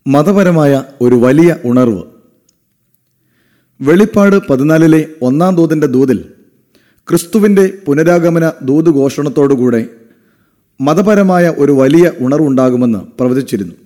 മതപരമായ ഒരു വലിയ ഉണർവ് വെളിപ്പാട് പതിനാലിലെ ഒന്നാം ദൂതിന്റെ ദൂതിൽ ക്രിസ്തുവിന്റെ പുനരാഗമന ദൂത് ഘോഷണത്തോടുകൂടെ മതപരമായ ഒരു വലിയ ഉണർവുണ്ടാകുമെന്ന് പ്രവചിച്ചിരുന്നു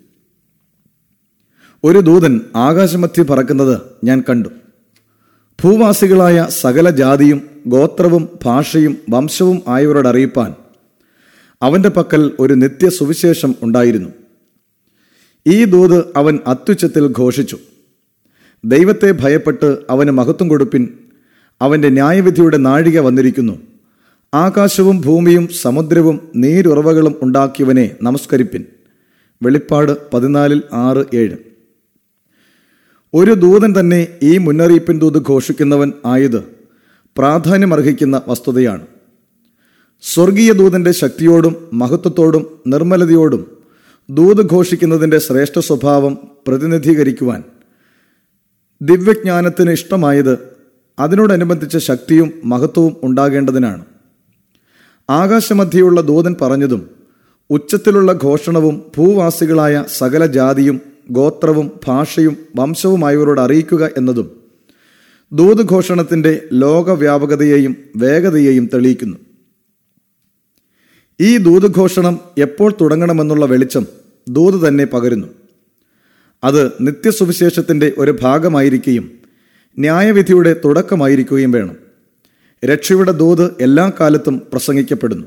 ഒരു ദൂതൻ ആകാശമധ്യ പറക്കുന്നത് ഞാൻ കണ്ടു ഭൂവാസികളായ സകല ജാതിയും ഗോത്രവും ഭാഷയും വംശവും ആയവരോട് അറിയിപ്പാൻ അവന്റെ പക്കൽ ഒരു നിത്യ സുവിശേഷം ഉണ്ടായിരുന്നു ഈ ദൂത് അവൻ അത്യുച്ചത്തിൽ ഘോഷിച്ചു ദൈവത്തെ ഭയപ്പെട്ട് അവന് മഹത്വം കൊടുപ്പിൻ അവന്റെ ന്യായവിധിയുടെ നാഴിക വന്നിരിക്കുന്നു ആകാശവും ഭൂമിയും സമുദ്രവും നീരുറവകളും ഉണ്ടാക്കിയവനെ നമസ്കരിപ്പിൻ വെളിപ്പാട് പതിനാലിൽ ആറ് ഏഴ് ഒരു ദൂതൻ തന്നെ ഈ മുന്നറിയിപ്പിൻ ദൂത് ഘോഷിക്കുന്നവൻ ആയത് പ്രാധാന്യമർഹിക്കുന്ന വസ്തുതയാണ് സ്വർഗീയ ദൂതന്റെ ശക്തിയോടും മഹത്വത്തോടും നിർമ്മലതയോടും ദൂത് ഘോഷിക്കുന്നതിന്റെ ശ്രേഷ്ഠ സ്വഭാവം പ്രതിനിധീകരിക്കുവാൻ ദിവ്യജ്ഞാനത്തിന് ഇഷ്ടമായത് അതിനോടനുബന്ധിച്ച ശക്തിയും മഹത്വവും ഉണ്ടാകേണ്ടതിനാണ് ആകാശമധ്യയുള്ള ദൂതൻ പറഞ്ഞതും ഉച്ചത്തിലുള്ള ഘോഷണവും ഭൂവാസികളായ സകല ജാതിയും ഗോത്രവും ഭാഷയും വംശവുമായവരോട് അറിയിക്കുക എന്നതും ദൂത് ഘോഷണത്തിന്റെ ലോകവ്യാപകതയെയും വേഗതയെയും തെളിയിക്കുന്നു ഈ ദൂതുഘോഷണം എപ്പോൾ തുടങ്ങണമെന്നുള്ള വെളിച്ചം ദൂത് തന്നെ പകരുന്നു അത് നിത്യസുവിശേഷത്തിന്റെ ഒരു ഭാഗമായിരിക്കുകയും ന്യായവിധിയുടെ തുടക്കമായിരിക്കുകയും വേണം രക്ഷയുടെ ദൂത് എല്ലാ കാലത്തും പ്രസംഗിക്കപ്പെടുന്നു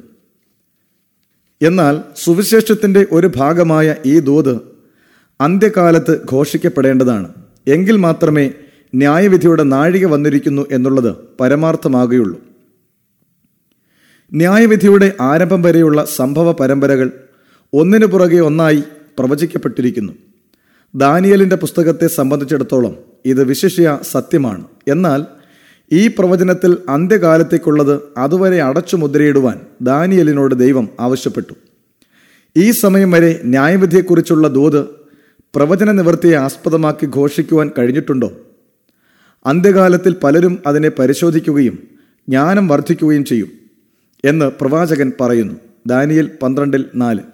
എന്നാൽ സുവിശേഷത്തിന്റെ ഒരു ഭാഗമായ ഈ ദൂത് അന്ത്യകാലത്ത് ഘോഷിക്കപ്പെടേണ്ടതാണ് എങ്കിൽ മാത്രമേ ന്യായവിധിയുടെ നാഴിക വന്നിരിക്കുന്നു എന്നുള്ളത് പരമാർത്ഥമാകുകയുള്ളൂ ന്യായവിധിയുടെ ആരംഭം വരെയുള്ള സംഭവ പരമ്പരകൾ ഒന്നിനു പുറകെ ഒന്നായി പ്രവചിക്കപ്പെട്ടിരിക്കുന്നു ദാനിയലിന്റെ പുസ്തകത്തെ സംബന്ധിച്ചിടത്തോളം ഇത് വിശിഷ്യ സത്യമാണ് എന്നാൽ ഈ പ്രവചനത്തിൽ അന്ത്യകാലത്തേക്കുള്ളത് അതുവരെ അടച്ചു മുദ്രയിടുവാൻ ദാനിയലിനോട് ദൈവം ആവശ്യപ്പെട്ടു ഈ സമയം വരെ ന്യായവിധിയെക്കുറിച്ചുള്ള ദൂത് പ്രവചന നിവൃത്തിയെ ആസ്പദമാക്കി ഘോഷിക്കുവാൻ കഴിഞ്ഞിട്ടുണ്ടോ അന്ത്യകാലത്തിൽ പലരും അതിനെ പരിശോധിക്കുകയും ജ്ഞാനം വർദ്ധിക്കുകയും ചെയ്യും എന്ന് പ്രവാചകൻ പറയുന്നു ദാനിയൽ പന്ത്രണ്ടിൽ നാല്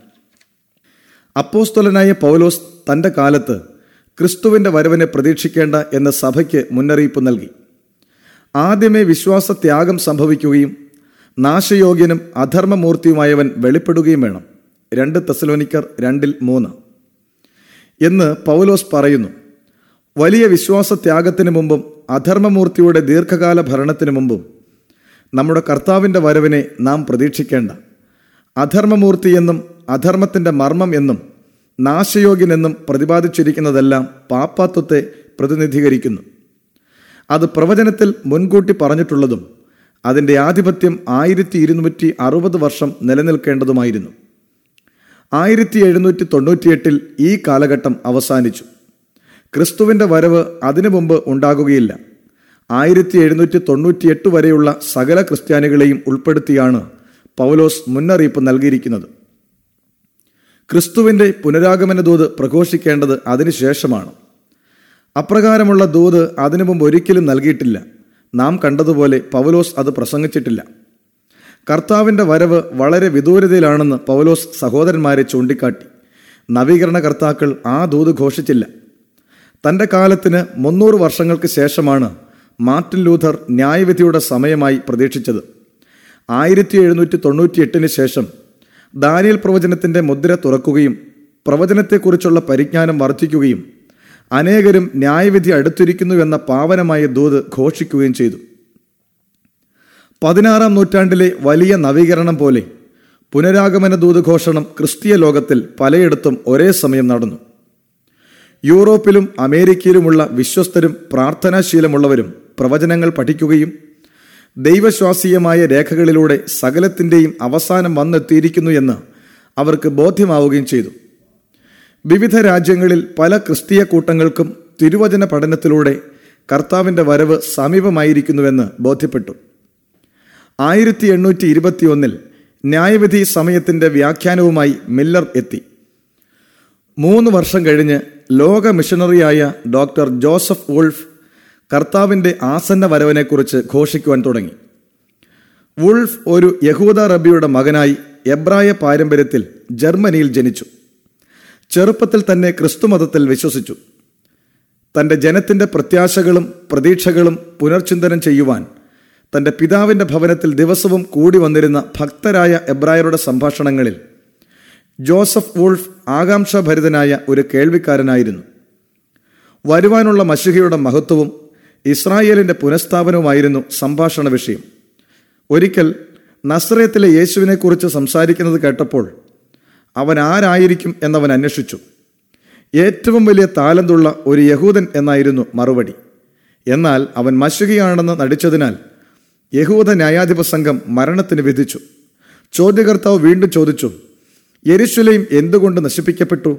അപ്പോസ്തലനായ പൗലോസ് തന്റെ കാലത്ത് ക്രിസ്തുവിന്റെ വരവിനെ പ്രതീക്ഷിക്കേണ്ട എന്ന് സഭയ്ക്ക് മുന്നറിയിപ്പ് നൽകി ആദ്യമേ വിശ്വാസത്യാഗം സംഭവിക്കുകയും നാശയോഗ്യനും അധർമ്മമൂർത്തിയുമായവൻ വെളിപ്പെടുകയും വേണം രണ്ട് തെസലോനിക്കർ രണ്ടിൽ മൂന്ന് എന്ന് പൗലോസ് പറയുന്നു വലിയ വിശ്വാസത്യാഗത്തിന് മുമ്പും അധർമ്മമൂർത്തിയുടെ ദീർഘകാല ഭരണത്തിന് മുമ്പും നമ്മുടെ കർത്താവിൻ്റെ വരവിനെ നാം പ്രതീക്ഷിക്കേണ്ട അധർമ്മമൂർത്തി എന്നും അധർമ്മത്തിൻ്റെ മർമ്മം എന്നും നാശയോഗ്യനെന്നും പ്രതിപാദിച്ചിരിക്കുന്നതെല്ലാം പാപ്പാത്വത്തെ പ്രതിനിധീകരിക്കുന്നു അത് പ്രവചനത്തിൽ മുൻകൂട്ടി പറഞ്ഞിട്ടുള്ളതും അതിൻ്റെ ആധിപത്യം ആയിരത്തി ഇരുന്നൂറ്റി അറുപത് വർഷം നിലനിൽക്കേണ്ടതുമായിരുന്നു ആയിരത്തി എഴുന്നൂറ്റി തൊണ്ണൂറ്റിയെട്ടിൽ ഈ കാലഘട്ടം അവസാനിച്ചു ക്രിസ്തുവിൻ്റെ വരവ് അതിനു മുമ്പ് ഉണ്ടാകുകയില്ല ആയിരത്തി എഴുന്നൂറ്റി തൊണ്ണൂറ്റിയെട്ട് വരെയുള്ള സകല ക്രിസ്ത്യാനികളെയും ഉൾപ്പെടുത്തിയാണ് പൗലോസ് മുന്നറിയിപ്പ് നൽകിയിരിക്കുന്നത് ക്രിസ്തുവിന്റെ പുനരാഗമന ദൂത് പ്രഘോഷിക്കേണ്ടത് അതിനുശേഷമാണ് അപ്രകാരമുള്ള ദൂത് അതിനു മുമ്പ് ഒരിക്കലും നൽകിയിട്ടില്ല നാം കണ്ടതുപോലെ പൗലോസ് അത് പ്രസംഗിച്ചിട്ടില്ല കർത്താവിന്റെ വരവ് വളരെ വിദൂരതയിലാണെന്ന് പൗലോസ് സഹോദരന്മാരെ ചൂണ്ടിക്കാട്ടി നവീകരണ കർത്താക്കൾ ആ ദൂത് ഘോഷിച്ചില്ല തന്റെ കാലത്തിന് മുന്നൂറ് വർഷങ്ങൾക്ക് ശേഷമാണ് മാർട്ടിൻ ലൂഥർ ന്യായവിധിയുടെ സമയമായി പ്രതീക്ഷിച്ചത് ആയിരത്തി എഴുന്നൂറ്റി തൊണ്ണൂറ്റി എട്ടിന് ശേഷം ദാനിയൽ പ്രവചനത്തിന്റെ മുദ്ര തുറക്കുകയും പ്രവചനത്തെക്കുറിച്ചുള്ള പരിജ്ഞാനം വർദ്ധിക്കുകയും അനേകരും ന്യായവിധി അടുത്തിരിക്കുന്നുവെന്ന പാവനമായ ദൂത് ഘോഷിക്കുകയും ചെയ്തു പതിനാറാം നൂറ്റാണ്ടിലെ വലിയ നവീകരണം പോലെ പുനരാഗമന ദൂത് ഘോഷണം ക്രിസ്തീയ ലോകത്തിൽ പലയിടത്തും ഒരേ സമയം നടന്നു യൂറോപ്പിലും അമേരിക്കയിലുമുള്ള വിശ്വസ്തരും പ്രാർത്ഥനാശീലമുള്ളവരും പ്രവചനങ്ങൾ പഠിക്കുകയും ദൈവശ്വാസീയമായ രേഖകളിലൂടെ സകലത്തിൻ്റെയും അവസാനം വന്നെത്തിയിരിക്കുന്നു എന്ന് അവർക്ക് ബോധ്യമാവുകയും ചെയ്തു വിവിധ രാജ്യങ്ങളിൽ പല ക്രിസ്തീയ കൂട്ടങ്ങൾക്കും തിരുവചന പഠനത്തിലൂടെ കർത്താവിൻ്റെ വരവ് സമീപമായിരിക്കുന്നുവെന്ന് ബോധ്യപ്പെട്ടു ആയിരത്തി എണ്ണൂറ്റി ഇരുപത്തിയൊന്നിൽ ന്യായവിധി സമയത്തിൻ്റെ വ്യാഖ്യാനവുമായി മില്ലർ എത്തി മൂന്ന് വർഷം കഴിഞ്ഞ് ലോക മിഷണറിയായ ഡോക്ടർ ജോസഫ് വോൾഫ് കർത്താവിൻ്റെ ആസന്ന വരവിനെക്കുറിച്ച് ഘോഷിക്കുവാൻ തുടങ്ങി വുൾഫ് ഒരു യഹൂദ റബിയുടെ മകനായി എബ്രായ പാരമ്പര്യത്തിൽ ജർമ്മനിയിൽ ജനിച്ചു ചെറുപ്പത്തിൽ തന്നെ ക്രിസ്തുമതത്തിൽ വിശ്വസിച്ചു തൻ്റെ ജനത്തിൻ്റെ പ്രത്യാശകളും പ്രതീക്ഷകളും പുനർചിന്തനം ചെയ്യുവാൻ തൻ്റെ പിതാവിൻ്റെ ഭവനത്തിൽ ദിവസവും കൂടി വന്നിരുന്ന ഭക്തരായ എബ്രായരുടെ സംഭാഷണങ്ങളിൽ ജോസഫ് വൂൾഫ് ആകാംക്ഷാഭരിതനായ ഒരു കേൾവിക്കാരനായിരുന്നു വരുവാനുള്ള മഷിഹയുടെ മഹത്വവും ഇസ്രായേലിൻ്റെ പുനഃസ്ഥാപനവുമായിരുന്നു സംഭാഷണ വിഷയം ഒരിക്കൽ നസ്രയത്തിലെ യേശുവിനെക്കുറിച്ച് സംസാരിക്കുന്നത് കേട്ടപ്പോൾ അവൻ ആരായിരിക്കും എന്നവൻ അന്വേഷിച്ചു ഏറ്റവും വലിയ താലന്തുള്ള ഒരു യഹൂദൻ എന്നായിരുന്നു മറുപടി എന്നാൽ അവൻ മശുകയാണെന്ന് നടിച്ചതിനാൽ യഹൂദ ന്യായാധിപ സംഘം മരണത്തിന് വിധിച്ചു ചോദ്യകർത്താവ് വീണ്ടും ചോദിച്ചു യെരുശലേം എന്തുകൊണ്ട് നശിപ്പിക്കപ്പെട്ടു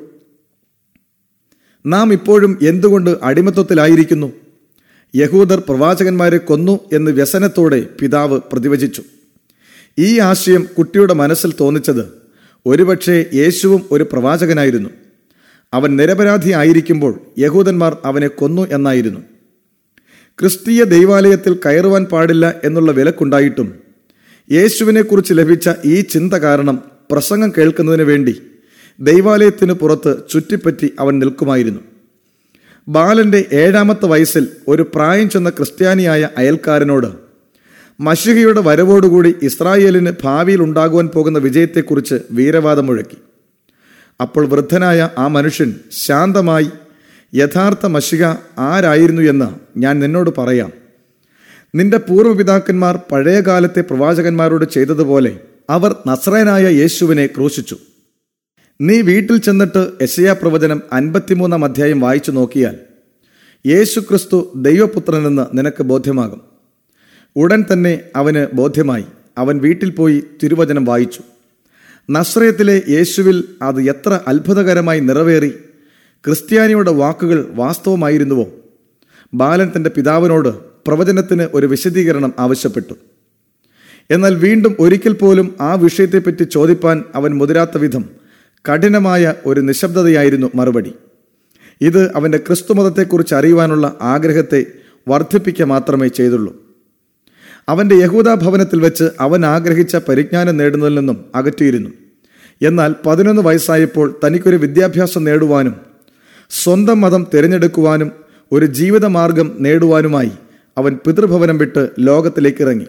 നാം ഇപ്പോഴും എന്തുകൊണ്ട് അടിമത്വത്തിലായിരിക്കുന്നു യഹൂദർ പ്രവാചകന്മാരെ കൊന്നു എന്ന് വ്യസനത്തോടെ പിതാവ് പ്രതിവചിച്ചു ഈ ആശയം കുട്ടിയുടെ മനസ്സിൽ തോന്നിച്ചത് ഒരുപക്ഷെ യേശുവും ഒരു പ്രവാചകനായിരുന്നു അവൻ നിരപരാധിയായിരിക്കുമ്പോൾ യഹൂദന്മാർ അവനെ കൊന്നു എന്നായിരുന്നു ക്രിസ്തീയ ദൈവാലയത്തിൽ കയറുവാൻ പാടില്ല എന്നുള്ള വിലക്കുണ്ടായിട്ടും യേശുവിനെക്കുറിച്ച് ലഭിച്ച ഈ ചിന്ത കാരണം പ്രസംഗം കേൾക്കുന്നതിന് വേണ്ടി ദൈവാലയത്തിന് പുറത്ത് ചുറ്റിപ്പറ്റി അവൻ നിൽക്കുമായിരുന്നു ബാലന്റെ ഏഴാമത്തെ വയസ്സിൽ ഒരു പ്രായം ചെന്ന ക്രിസ്ത്യാനിയായ അയൽക്കാരനോട് മഷിഹയുടെ വരവോടുകൂടി ഇസ്രായേലിന് ഭാവിയിൽ ഉണ്ടാകുവാൻ പോകുന്ന വിജയത്തെക്കുറിച്ച് വീരവാദം മുഴക്കി അപ്പോൾ വൃദ്ധനായ ആ മനുഷ്യൻ ശാന്തമായി യഥാർത്ഥ മഷിക ആരായിരുന്നു എന്ന് ഞാൻ നിന്നോട് പറയാം നിന്റെ പൂർവ്വപിതാക്കന്മാർ പഴയകാലത്തെ പ്രവാചകന്മാരോട് ചെയ്തതുപോലെ അവർ നസ്രയനായ യേശുവിനെ ക്രൂശിച്ചു നീ വീട്ടിൽ ചെന്നിട്ട് യശയാ പ്രവചനം അൻപത്തിമൂന്നാം അധ്യായം വായിച്ചു നോക്കിയാൽ യേശു ക്രിസ്തു ദൈവപുത്രനെന്ന് നിനക്ക് ബോധ്യമാകും ഉടൻ തന്നെ അവന് ബോധ്യമായി അവൻ വീട്ടിൽ പോയി തിരുവചനം വായിച്ചു നസ്രയത്തിലെ യേശുവിൽ അത് എത്ര അത്ഭുതകരമായി നിറവേറി ക്രിസ്ത്യാനിയുടെ വാക്കുകൾ വാസ്തവമായിരുന്നുവോ ബാലൻ തൻ്റെ പിതാവിനോട് പ്രവചനത്തിന് ഒരു വിശദീകരണം ആവശ്യപ്പെട്ടു എന്നാൽ വീണ്ടും ഒരിക്കൽ പോലും ആ വിഷയത്തെപ്പറ്റി ചോദിപ്പാൻ അവൻ മുതിരാത്ത വിധം കഠിനമായ ഒരു നിശബ്ദതയായിരുന്നു മറുപടി ഇത് അവൻ്റെ ക്രിസ്തുമതത്തെക്കുറിച്ച് അറിയുവാനുള്ള ആഗ്രഹത്തെ വർദ്ധിപ്പിക്കുക മാത്രമേ ചെയ്തുള്ളൂ അവൻ്റെ യഹൂദ ഭവനത്തിൽ വെച്ച് അവൻ ആഗ്രഹിച്ച പരിജ്ഞാനം നേടുന്നതിൽ നിന്നും അകറ്റിയിരുന്നു എന്നാൽ പതിനൊന്ന് വയസ്സായപ്പോൾ തനിക്കൊരു വിദ്യാഭ്യാസം നേടുവാനും സ്വന്തം മതം തിരഞ്ഞെടുക്കുവാനും ഒരു ജീവിതമാർഗം നേടുവാനുമായി അവൻ പിതൃഭവനം വിട്ട് ലോകത്തിലേക്ക് ഇറങ്ങി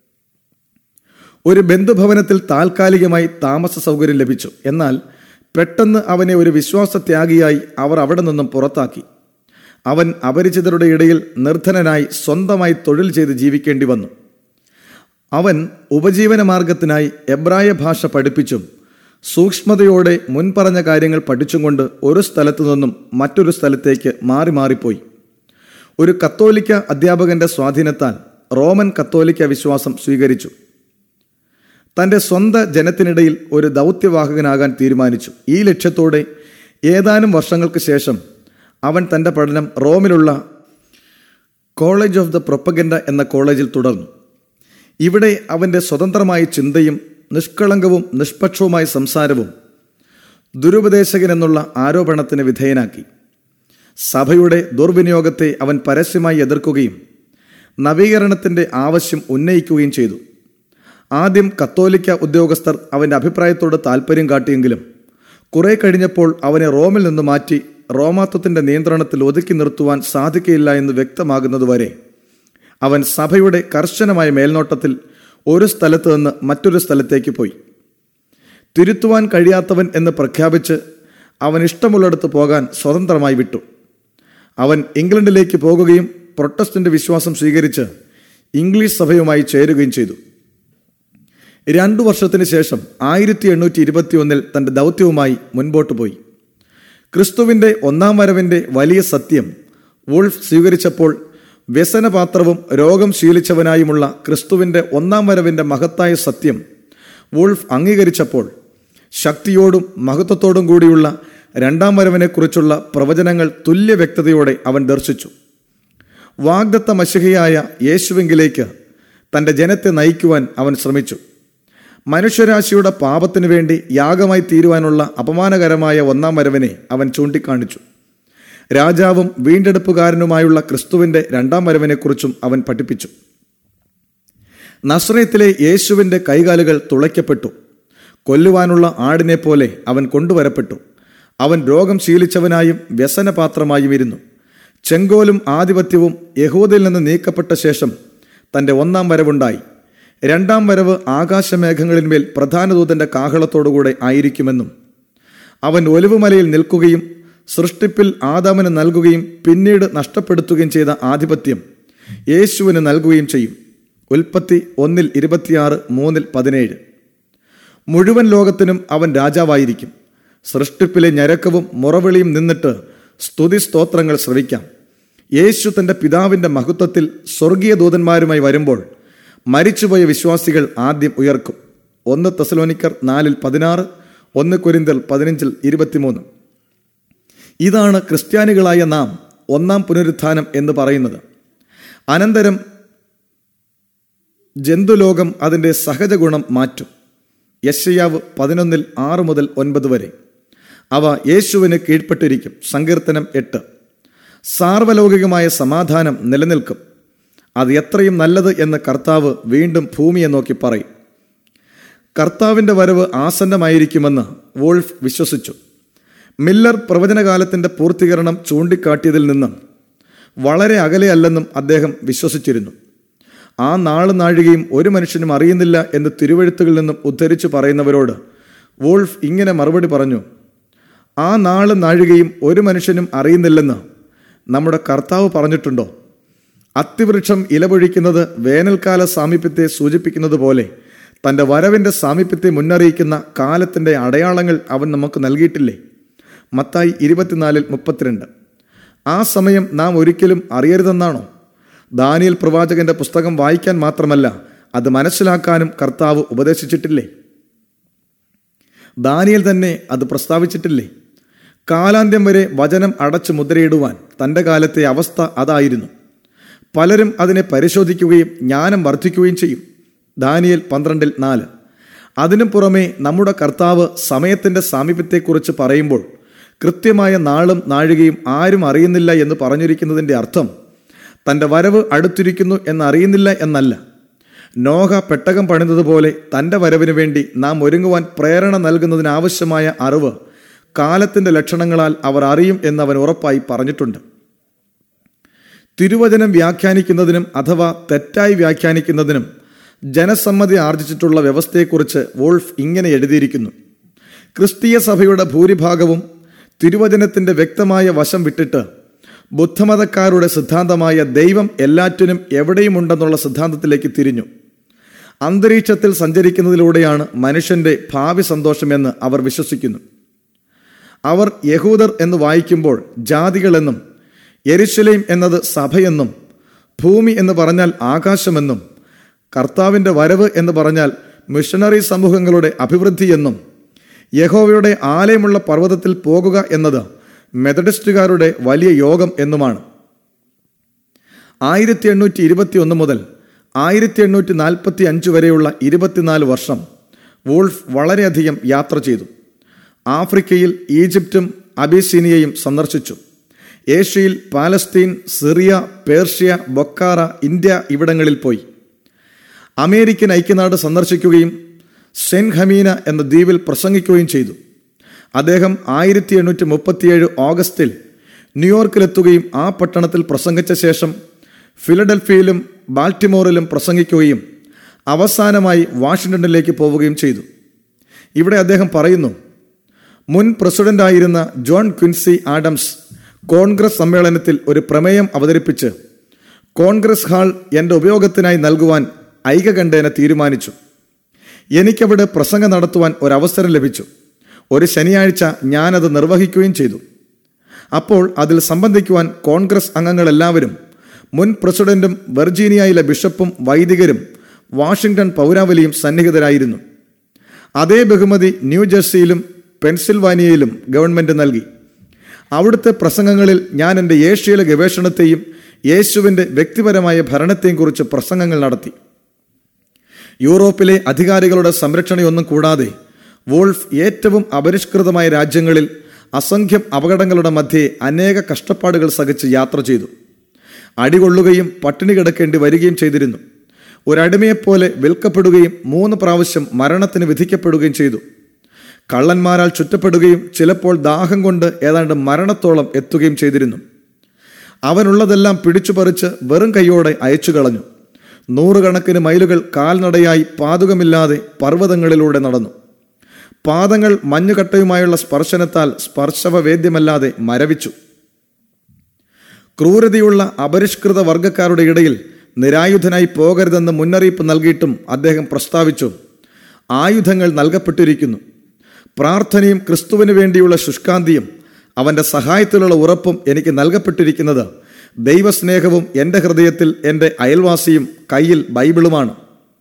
ഒരു ബന്ധുഭവനത്തിൽ താൽക്കാലികമായി താമസ സൗകര്യം ലഭിച്ചു എന്നാൽ പെട്ടെന്ന് അവനെ ഒരു വിശ്വാസത്യാഗിയായി അവർ അവിടെ നിന്നും പുറത്താക്കി അവൻ അപരിചിതരുടെ ഇടയിൽ നിർധനനായി സ്വന്തമായി തൊഴിൽ ചെയ്ത് ജീവിക്കേണ്ടി വന്നു അവൻ ഉപജീവന മാർഗത്തിനായി എബ്രായ ഭാഷ പഠിപ്പിച്ചും സൂക്ഷ്മതയോടെ മുൻപറഞ്ഞ കാര്യങ്ങൾ പഠിച്ചും കൊണ്ട് ഒരു സ്ഥലത്തു നിന്നും മറ്റൊരു സ്ഥലത്തേക്ക് മാറി മാറിപ്പോയി ഒരു കത്തോലിക്ക അധ്യാപകന്റെ സ്വാധീനത്താൽ റോമൻ കത്തോലിക്ക വിശ്വാസം സ്വീകരിച്ചു തൻ്റെ സ്വന്തം ജനത്തിനിടയിൽ ഒരു ദൗത്യവാഹകനാകാൻ തീരുമാനിച്ചു ഈ ലക്ഷ്യത്തോടെ ഏതാനും വർഷങ്ങൾക്ക് ശേഷം അവൻ തൻ്റെ പഠനം റോമിലുള്ള കോളേജ് ഓഫ് ദ പ്രൊപ്പഗൻഡ എന്ന കോളേജിൽ തുടർന്നു ഇവിടെ അവൻ്റെ സ്വതന്ത്രമായ ചിന്തയും നിഷ്കളങ്കവും നിഷ്പക്ഷവുമായ സംസാരവും ദുരുപദേശകൻ എന്നുള്ള ആരോപണത്തിന് വിധേയനാക്കി സഭയുടെ ദുർവിനിയോഗത്തെ അവൻ പരസ്യമായി എതിർക്കുകയും നവീകരണത്തിൻ്റെ ആവശ്യം ഉന്നയിക്കുകയും ചെയ്തു ആദ്യം കത്തോലിക്ക ഉദ്യോഗസ്ഥർ അവൻ്റെ അഭിപ്രായത്തോട് താല്പര്യം കാട്ടിയെങ്കിലും കുറെ കഴിഞ്ഞപ്പോൾ അവനെ റോമിൽ നിന്ന് മാറ്റി റോമാത്വത്തിൻ്റെ നിയന്ത്രണത്തിൽ ഒതുക്കി നിർത്തുവാൻ സാധിക്കില്ല എന്ന് വ്യക്തമാകുന്നതുവരെ അവൻ സഭയുടെ കർശനമായ മേൽനോട്ടത്തിൽ ഒരു സ്ഥലത്ത് നിന്ന് മറ്റൊരു സ്ഥലത്തേക്ക് പോയി തിരുത്തുവാൻ കഴിയാത്തവൻ എന്ന് പ്രഖ്യാപിച്ച് അവൻ ഇഷ്ടമുള്ളിടത്ത് പോകാൻ സ്വതന്ത്രമായി വിട്ടു അവൻ ഇംഗ്ലണ്ടിലേക്ക് പോകുകയും പ്രൊട്ടസ്റ്റന്റ് വിശ്വാസം സ്വീകരിച്ച് ഇംഗ്ലീഷ് സഭയുമായി ചേരുകയും ചെയ്തു രണ്ടു വർഷത്തിന് ശേഷം ആയിരത്തി എണ്ണൂറ്റി ഇരുപത്തി ഒന്നിൽ തൻ്റെ ദൗത്യവുമായി മുൻപോട്ട് പോയി ക്രിസ്തുവിൻ്റെ ഒന്നാം വരവിൻ്റെ വലിയ സത്യം വൂൾഫ് സ്വീകരിച്ചപ്പോൾ വ്യസനപാത്രവും രോഗം ശീലിച്ചവനായുമുള്ള ക്രിസ്തുവിൻ്റെ ഒന്നാം വരവിൻ്റെ മഹത്തായ സത്യം വൂൾഫ് അംഗീകരിച്ചപ്പോൾ ശക്തിയോടും മഹത്വത്തോടും കൂടിയുള്ള രണ്ടാം വരവിനെക്കുറിച്ചുള്ള പ്രവചനങ്ങൾ തുല്യ വ്യക്തതയോടെ അവൻ ദർശിച്ചു വാഗ്ദത്ത മഷിഹയായ യേശുവെങ്കിലേക്ക് തൻ്റെ ജനത്തെ നയിക്കുവാൻ അവൻ ശ്രമിച്ചു മനുഷ്യരാശിയുടെ പാപത്തിനു വേണ്ടി യാഗമായി തീരുവാനുള്ള അപമാനകരമായ ഒന്നാം വരവിനെ അവൻ ചൂണ്ടിക്കാണിച്ചു രാജാവും വീണ്ടെടുപ്പുകാരനുമായുള്ള ക്രിസ്തുവിൻ്റെ രണ്ടാം വരവിനെക്കുറിച്ചും അവൻ പഠിപ്പിച്ചു നസ്രയത്തിലെ യേശുവിൻ്റെ കൈകാലുകൾ തുളയ്ക്കപ്പെട്ടു കൊല്ലുവാനുള്ള ആടിനെ പോലെ അവൻ കൊണ്ടുവരപ്പെട്ടു അവൻ രോഗം ശീലിച്ചവനായും വ്യസനപാത്രമായും ഇരുന്നു ചെങ്കോലും ആധിപത്യവും യഹൂദയിൽ നിന്ന് നീക്കപ്പെട്ട ശേഷം തന്റെ ഒന്നാം വരവുണ്ടായി രണ്ടാം വരവ് ആകാശമേഘങ്ങളിന്മേൽ പ്രധാനദൂതന്റെ കാഹളത്തോടുകൂടെ ആയിരിക്കുമെന്നും അവൻ ഒലിവുമലയിൽ നിൽക്കുകയും സൃഷ്ടിപ്പിൽ ആദാമിന് നൽകുകയും പിന്നീട് നഷ്ടപ്പെടുത്തുകയും ചെയ്ത ആധിപത്യം യേശുവിന് നൽകുകയും ചെയ്യും ഉൽപ്പത്തി ഒന്നിൽ ഇരുപത്തിയാറ് മൂന്നിൽ പതിനേഴ് മുഴുവൻ ലോകത്തിനും അവൻ രാജാവായിരിക്കും സൃഷ്ടിപ്പിലെ ഞരക്കവും മുറവിളിയും നിന്നിട്ട് സ്തുതി സ്തോത്രങ്ങൾ ശ്രവിക്കാം യേശു തന്റെ പിതാവിന്റെ മഹത്വത്തിൽ സ്വർഗീയ ദൂതന്മാരുമായി വരുമ്പോൾ മരിച്ചുപോയ വിശ്വാസികൾ ആദ്യം ഉയർക്കും ഒന്ന് തെസലോനിക്കർ നാലിൽ പതിനാറ് ഒന്ന് കുരിന്തൽ പതിനഞ്ചിൽ ഇരുപത്തിമൂന്ന് ഇതാണ് ക്രിസ്ത്യാനികളായ നാം ഒന്നാം പുനരുത്ഥാനം എന്ന് പറയുന്നത് അനന്തരം ജന്തുലോകം അതിൻ്റെ സഹജ ഗുണം മാറ്റും യശയാവ് പതിനൊന്നിൽ ആറ് മുതൽ ഒൻപത് വരെ അവ യേശുവിന് കീഴ്പ്പെട്ടിരിക്കും സങ്കീർത്തനം എട്ട് സാർവലൗകികമായ സമാധാനം നിലനിൽക്കും അത് എത്രയും നല്ലത് എന്ന് കർത്താവ് വീണ്ടും ഭൂമിയെ നോക്കി പറയും കർത്താവിൻ്റെ വരവ് ആസന്നമായിരിക്കുമെന്ന് വോൾഫ് വിശ്വസിച്ചു മില്ലർ പ്രവചനകാലത്തിൻ്റെ പൂർത്തീകരണം ചൂണ്ടിക്കാട്ടിയതിൽ നിന്നും വളരെ അകലെയല്ലെന്നും അദ്ദേഹം വിശ്വസിച്ചിരുന്നു ആ നാള് നാഴികയും ഒരു മനുഷ്യനും അറിയുന്നില്ല എന്ന് തിരുവഴുത്തുകളിൽ നിന്നും ഉദ്ധരിച്ചു പറയുന്നവരോട് വോൾഫ് ഇങ്ങനെ മറുപടി പറഞ്ഞു ആ നാള് നാഴികയും ഒരു മനുഷ്യനും അറിയുന്നില്ലെന്ന് നമ്മുടെ കർത്താവ് പറഞ്ഞിട്ടുണ്ടോ അത്തിവൃക്ഷം ഇലപൊഴിക്കുന്നത് വേനൽക്കാല സാമീപ്യത്തെ സൂചിപ്പിക്കുന്നത് പോലെ തൻ്റെ വരവിൻ്റെ സാമീപ്യത്തെ മുന്നറിയിക്കുന്ന കാലത്തിൻ്റെ അടയാളങ്ങൾ അവൻ നമുക്ക് നൽകിയിട്ടില്ലേ മത്തായി ഇരുപത്തിനാലിൽ മുപ്പത്തിരണ്ട് ആ സമയം നാം ഒരിക്കലും അറിയരുതെന്നാണോ ദാനിയൽ പ്രവാചകന്റെ പുസ്തകം വായിക്കാൻ മാത്രമല്ല അത് മനസ്സിലാക്കാനും കർത്താവ് ഉപദേശിച്ചിട്ടില്ലേ ദാനിയൽ തന്നെ അത് പ്രസ്താവിച്ചിട്ടില്ലേ കാലാന്ത്യം വരെ വചനം അടച്ചു മുദ്രയിടുവാൻ തൻ്റെ കാലത്തെ അവസ്ഥ അതായിരുന്നു പലരും അതിനെ പരിശോധിക്കുകയും ജ്ഞാനം വർദ്ധിക്കുകയും ചെയ്യും ദാനിയൽ പന്ത്രണ്ടിൽ നാല് അതിനു പുറമെ നമ്മുടെ കർത്താവ് സമയത്തിൻ്റെ സാമീപ്യത്തെക്കുറിച്ച് പറയുമ്പോൾ കൃത്യമായ നാളും നാഴികയും ആരും അറിയുന്നില്ല എന്ന് പറഞ്ഞിരിക്കുന്നതിൻ്റെ അർത്ഥം തൻ്റെ വരവ് അടുത്തിരിക്കുന്നു എന്നറിയുന്നില്ല എന്നല്ല നോഹ പെട്ടകം പണിതതുപോലെ തൻ്റെ വരവിന് വേണ്ടി നാം ഒരുങ്ങുവാൻ പ്രേരണ നൽകുന്നതിനാവശ്യമായ അറിവ് കാലത്തിൻ്റെ ലക്ഷണങ്ങളാൽ അവർ അറിയും എന്ന് അവൻ ഉറപ്പായി പറഞ്ഞിട്ടുണ്ട് തിരുവചനം വ്യാഖ്യാനിക്കുന്നതിനും അഥവാ തെറ്റായി വ്യാഖ്യാനിക്കുന്നതിനും ജനസമ്മതി ആർജിച്ചിട്ടുള്ള വ്യവസ്ഥയെക്കുറിച്ച് വോൾഫ് ഇങ്ങനെ എഴുതിയിരിക്കുന്നു ക്രിസ്തീയ സഭയുടെ ഭൂരിഭാഗവും തിരുവചനത്തിന്റെ വ്യക്തമായ വശം വിട്ടിട്ട് ബുദ്ധമതക്കാരുടെ സിദ്ധാന്തമായ ദൈവം എല്ലാറ്റിനും എവിടെയുമുണ്ടെന്നുള്ള സിദ്ധാന്തത്തിലേക്ക് തിരിഞ്ഞു അന്തരീക്ഷത്തിൽ സഞ്ചരിക്കുന്നതിലൂടെയാണ് മനുഷ്യന്റെ ഭാവി സന്തോഷമെന്ന് അവർ വിശ്വസിക്കുന്നു അവർ യഹൂദർ എന്ന് വായിക്കുമ്പോൾ ജാതികളെന്നും യെരുശലേം എന്നത് സഭയെന്നും ഭൂമി എന്ന് പറഞ്ഞാൽ ആകാശമെന്നും കർത്താവിൻ്റെ വരവ് എന്ന് പറഞ്ഞാൽ മിഷണറി സമൂഹങ്ങളുടെ അഭിവൃദ്ധി എന്നും യഹോവയുടെ ആലയമുള്ള പർവ്വതത്തിൽ പോകുക എന്നത് മെത്തഡിസ്റ്റുകാരുടെ വലിയ യോഗം എന്നുമാണ് ആയിരത്തി എണ്ണൂറ്റി ഇരുപത്തി ഒന്ന് മുതൽ ആയിരത്തി എണ്ണൂറ്റി നാൽപ്പത്തി അഞ്ച് വരെയുള്ള ഇരുപത്തിനാല് വർഷം വൂൾഫ് വളരെയധികം യാത്ര ചെയ്തു ആഫ്രിക്കയിൽ ഈജിപ്തും അബിസീനിയയും സന്ദർശിച്ചു ഏഷ്യയിൽ Palestine Syria Persia Bokhara India ഇവിടങ്ങളിൽ പോയി അമേരിക്കൻ ഐക്യനാട് സന്ദർശിക്കുകയും സെന്റ് ഹമീന എന്ന ദ്വീപിൽ പ്രസംഗിക്കുകയും ചെയ്തു അദ്ദേഹം ആയിരത്തി എണ്ണൂറ്റി മുപ്പത്തിയേഴ് ഓഗസ്റ്റിൽ ന്യൂയോർക്കിലെത്തുകയും ആ പട്ടണത്തിൽ പ്രസംഗിച്ച ശേഷം ഫിലഡൽഫിയയിലും ബാൽട്ടിമോറിലും പ്രസംഗിക്കുകയും അവസാനമായി വാഷിങ്ടണിലേക്ക് പോവുകയും ചെയ്തു ഇവിടെ അദ്ദേഹം പറയുന്നു മുൻ പ്രസിഡന്റായിരുന്ന ജോൺ ക്വിൻസി ആഡംസ് കോൺഗ്രസ് സമ്മേളനത്തിൽ ഒരു പ്രമേയം അവതരിപ്പിച്ച് കോൺഗ്രസ് ഹാൾ എൻ്റെ ഉപയോഗത്തിനായി നൽകുവാൻ ഐകകണ്ഠേന തീരുമാനിച്ചു എനിക്കവിടെ പ്രസംഗം നടത്തുവാൻ ഒരവസരം ലഭിച്ചു ഒരു ശനിയാഴ്ച ഞാനത് നിർവഹിക്കുകയും ചെയ്തു അപ്പോൾ അതിൽ സംബന്ധിക്കുവാൻ കോൺഗ്രസ് അംഗങ്ങളെല്ലാവരും മുൻ പ്രസിഡന്റും വെർജീനിയയിലെ ബിഷപ്പും വൈദികരും വാഷിംഗ്ടൺ പൗരാവലിയും സന്നിഹിതരായിരുന്നു അതേ ബഹുമതി ന്യൂജേഴ്സിയിലും പെൻസിൽവാനിയയിലും ഗവൺമെന്റ് നൽകി അവിടുത്തെ പ്രസംഗങ്ങളിൽ ഞാൻ എൻ്റെ ഏഷ്യയിലെ ഗവേഷണത്തെയും യേശുവിൻ്റെ വ്യക്തിപരമായ ഭരണത്തെയും കുറിച്ച് പ്രസംഗങ്ങൾ നടത്തി യൂറോപ്പിലെ അധികാരികളുടെ സംരക്ഷണയൊന്നും കൂടാതെ വോൾഫ് ഏറ്റവും അപരിഷ്കൃതമായ രാജ്യങ്ങളിൽ അസംഖ്യം അപകടങ്ങളുടെ മധ്യേ അനേക കഷ്ടപ്പാടുകൾ സഹിച്ച് യാത്ര ചെയ്തു അടികൊള്ളുകയും പട്ടിണി കിടക്കേണ്ടി വരികയും ചെയ്തിരുന്നു ഒരടിമയെപ്പോലെ വിൽക്കപ്പെടുകയും മൂന്ന് പ്രാവശ്യം മരണത്തിന് വിധിക്കപ്പെടുകയും ചെയ്തു കള്ളന്മാരാൽ ചുറ്റപ്പെടുകയും ചിലപ്പോൾ ദാഹം കൊണ്ട് ഏതാണ്ട് മരണത്തോളം എത്തുകയും ചെയ്തിരുന്നു അവനുള്ളതെല്ലാം പിടിച്ചുപറിച്ച് വെറും കൈയോടെ അയച്ചു കളഞ്ഞു നൂറുകണക്കിന് മൈലുകൾ കാൽനടയായി പാതുകമില്ലാതെ പർവ്വതങ്ങളിലൂടെ നടന്നു പാദങ്ങൾ മഞ്ഞുകട്ടയുമായുള്ള സ്പർശനത്താൽ സ്പർശവവേദ്യമല്ലാതെ മരവിച്ചു ക്രൂരതയുള്ള അപരിഷ്കൃത വർഗക്കാരുടെ ഇടയിൽ നിരായുധനായി പോകരുതെന്ന് മുന്നറിയിപ്പ് നൽകിയിട്ടും അദ്ദേഹം പ്രസ്താവിച്ചു ആയുധങ്ങൾ നൽകപ്പെട്ടിരിക്കുന്നു പ്രാർത്ഥനയും ക്രിസ്തുവിന് വേണ്ടിയുള്ള ശുഷ്കാന്തിയും അവൻ്റെ സഹായത്തിലുള്ള ഉറപ്പും എനിക്ക് നൽകപ്പെട്ടിരിക്കുന്നത് ദൈവസ്നേഹവും എൻ്റെ ഹൃദയത്തിൽ എൻ്റെ അയൽവാസിയും കയ്യിൽ ബൈബിളുമാണ്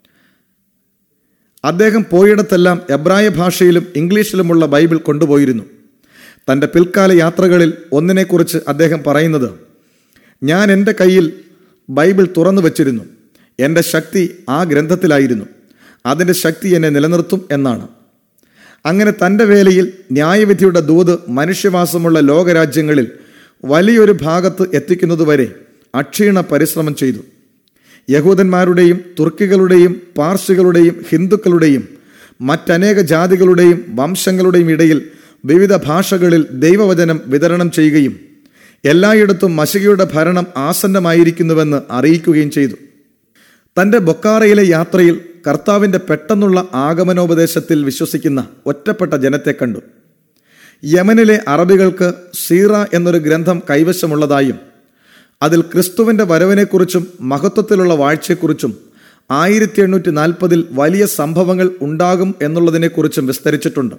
അദ്ദേഹം പോയിടത്തെല്ലാം എബ്രായ ഭാഷയിലും ഇംഗ്ലീഷിലുമുള്ള ബൈബിൾ കൊണ്ടുപോയിരുന്നു തൻ്റെ പിൽക്കാല യാത്രകളിൽ ഒന്നിനെക്കുറിച്ച് അദ്ദേഹം പറയുന്നത് ഞാൻ എൻ്റെ കയ്യിൽ ബൈബിൾ തുറന്നു വച്ചിരുന്നു എൻ്റെ ശക്തി ആ ഗ്രന്ഥത്തിലായിരുന്നു അതിൻ്റെ ശക്തി എന്നെ നിലനിർത്തും എന്നാണ് അങ്ങനെ തൻ്റെ വേലയിൽ ന്യായവിധിയുടെ ദൂത് മനുഷ്യവാസമുള്ള ലോകരാജ്യങ്ങളിൽ വലിയൊരു ഭാഗത്ത് എത്തിക്കുന്നതുവരെ അക്ഷീണ പരിശ്രമം ചെയ്തു യഹൂദന്മാരുടെയും തുർക്കികളുടെയും പാർസികളുടെയും ഹിന്ദുക്കളുടെയും മറ്റനേക ജാതികളുടെയും വംശങ്ങളുടെയും ഇടയിൽ വിവിധ ഭാഷകളിൽ ദൈവവചനം വിതരണം ചെയ്യുകയും എല്ലായിടത്തും മഷികയുടെ ഭരണം ആസന്നമായിരിക്കുന്നുവെന്ന് അറിയിക്കുകയും ചെയ്തു തൻ്റെ ബൊക്കാറയിലെ യാത്രയിൽ കർത്താവിൻ്റെ പെട്ടെന്നുള്ള ആഗമനോപദേശത്തിൽ വിശ്വസിക്കുന്ന ഒറ്റപ്പെട്ട ജനത്തെ കണ്ടു യമനിലെ അറബികൾക്ക് സീറ എന്നൊരു ഗ്രന്ഥം കൈവശമുള്ളതായും അതിൽ ക്രിസ്തുവിൻ്റെ വരവിനെക്കുറിച്ചും മഹത്വത്തിലുള്ള വാഴ്ചയെക്കുറിച്ചും ആയിരത്തി എണ്ണൂറ്റി നാൽപ്പതിൽ വലിയ സംഭവങ്ങൾ ഉണ്ടാകും എന്നുള്ളതിനെക്കുറിച്ചും വിസ്തരിച്ചിട്ടുണ്ട്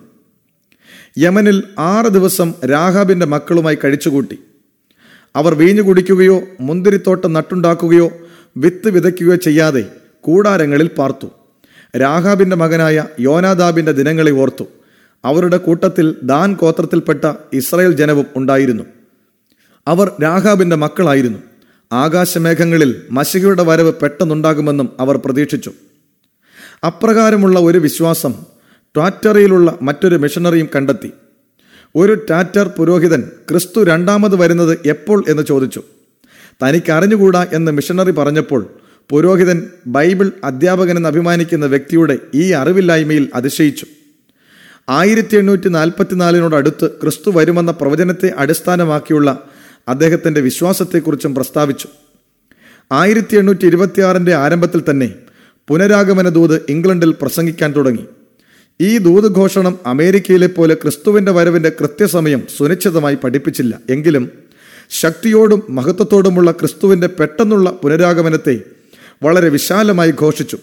യമനിൽ ആറ് ദിവസം രാഹാബിൻ്റെ മക്കളുമായി കഴിച്ചുകൂട്ടി അവർ വീഞ്ഞു കുടിക്കുകയോ മുന്തിരിത്തോട്ടം നട്ടുണ്ടാക്കുകയോ വിത്ത് വിതയ്ക്കുകയോ ചെയ്യാതെ കൂടാരങ്ങളിൽ പാർത്തു രാഹാബിൻ്റെ മകനായ യോനാദാബിൻ്റെ ദിനങ്ങളെ ഓർത്തു അവരുടെ കൂട്ടത്തിൽ ദാൻ ഗോത്രത്തിൽപ്പെട്ട ഇസ്രായേൽ ജനവും ഉണ്ടായിരുന്നു അവർ രാഹാബിൻ്റെ മക്കളായിരുന്നു ആകാശമേഘങ്ങളിൽ മഷികയുടെ വരവ് പെട്ടെന്നുണ്ടാകുമെന്നും അവർ പ്രതീക്ഷിച്ചു അപ്രകാരമുള്ള ഒരു വിശ്വാസം ട്വാറ്ററിയിലുള്ള മറ്റൊരു മിഷണറിയും കണ്ടെത്തി ഒരു ടാറ്റർ പുരോഹിതൻ ക്രിസ്തു രണ്ടാമത് വരുന്നത് എപ്പോൾ എന്ന് ചോദിച്ചു തനിക്ക് അറിഞ്ഞുകൂടാ എന്ന് മിഷണറി പറഞ്ഞപ്പോൾ പുരോഹിതൻ ബൈബിൾ അധ്യാപകനെന്ന് അഭിമാനിക്കുന്ന വ്യക്തിയുടെ ഈ അറിവില്ലായ്മയിൽ അതിശയിച്ചു ആയിരത്തി എണ്ണൂറ്റി നാൽപ്പത്തിനാലിനോടടുത്ത് ക്രിസ്തു വരുമെന്ന പ്രവചനത്തെ അടിസ്ഥാനമാക്കിയുള്ള അദ്ദേഹത്തിൻ്റെ വിശ്വാസത്തെക്കുറിച്ചും പ്രസ്താവിച്ചു ആയിരത്തി എണ്ണൂറ്റി ഇരുപത്തിയാറിൻ്റെ ആരംഭത്തിൽ തന്നെ പുനരാഗമന ദൂത് ഇംഗ്ലണ്ടിൽ പ്രസംഗിക്കാൻ തുടങ്ങി ഈ ദൂത് ഘോഷണം അമേരിക്കയിലെ പോലെ ക്രിസ്തുവിൻ്റെ വരവിൻ്റെ കൃത്യസമയം സുനിശ്ചിതമായി പഠിപ്പിച്ചില്ല എങ്കിലും ശക്തിയോടും മഹത്വത്തോടുമുള്ള ക്രിസ്തുവിൻ്റെ പെട്ടെന്നുള്ള പുനരാഗമനത്തെ വളരെ വിശാലമായി ഘോഷിച്ചു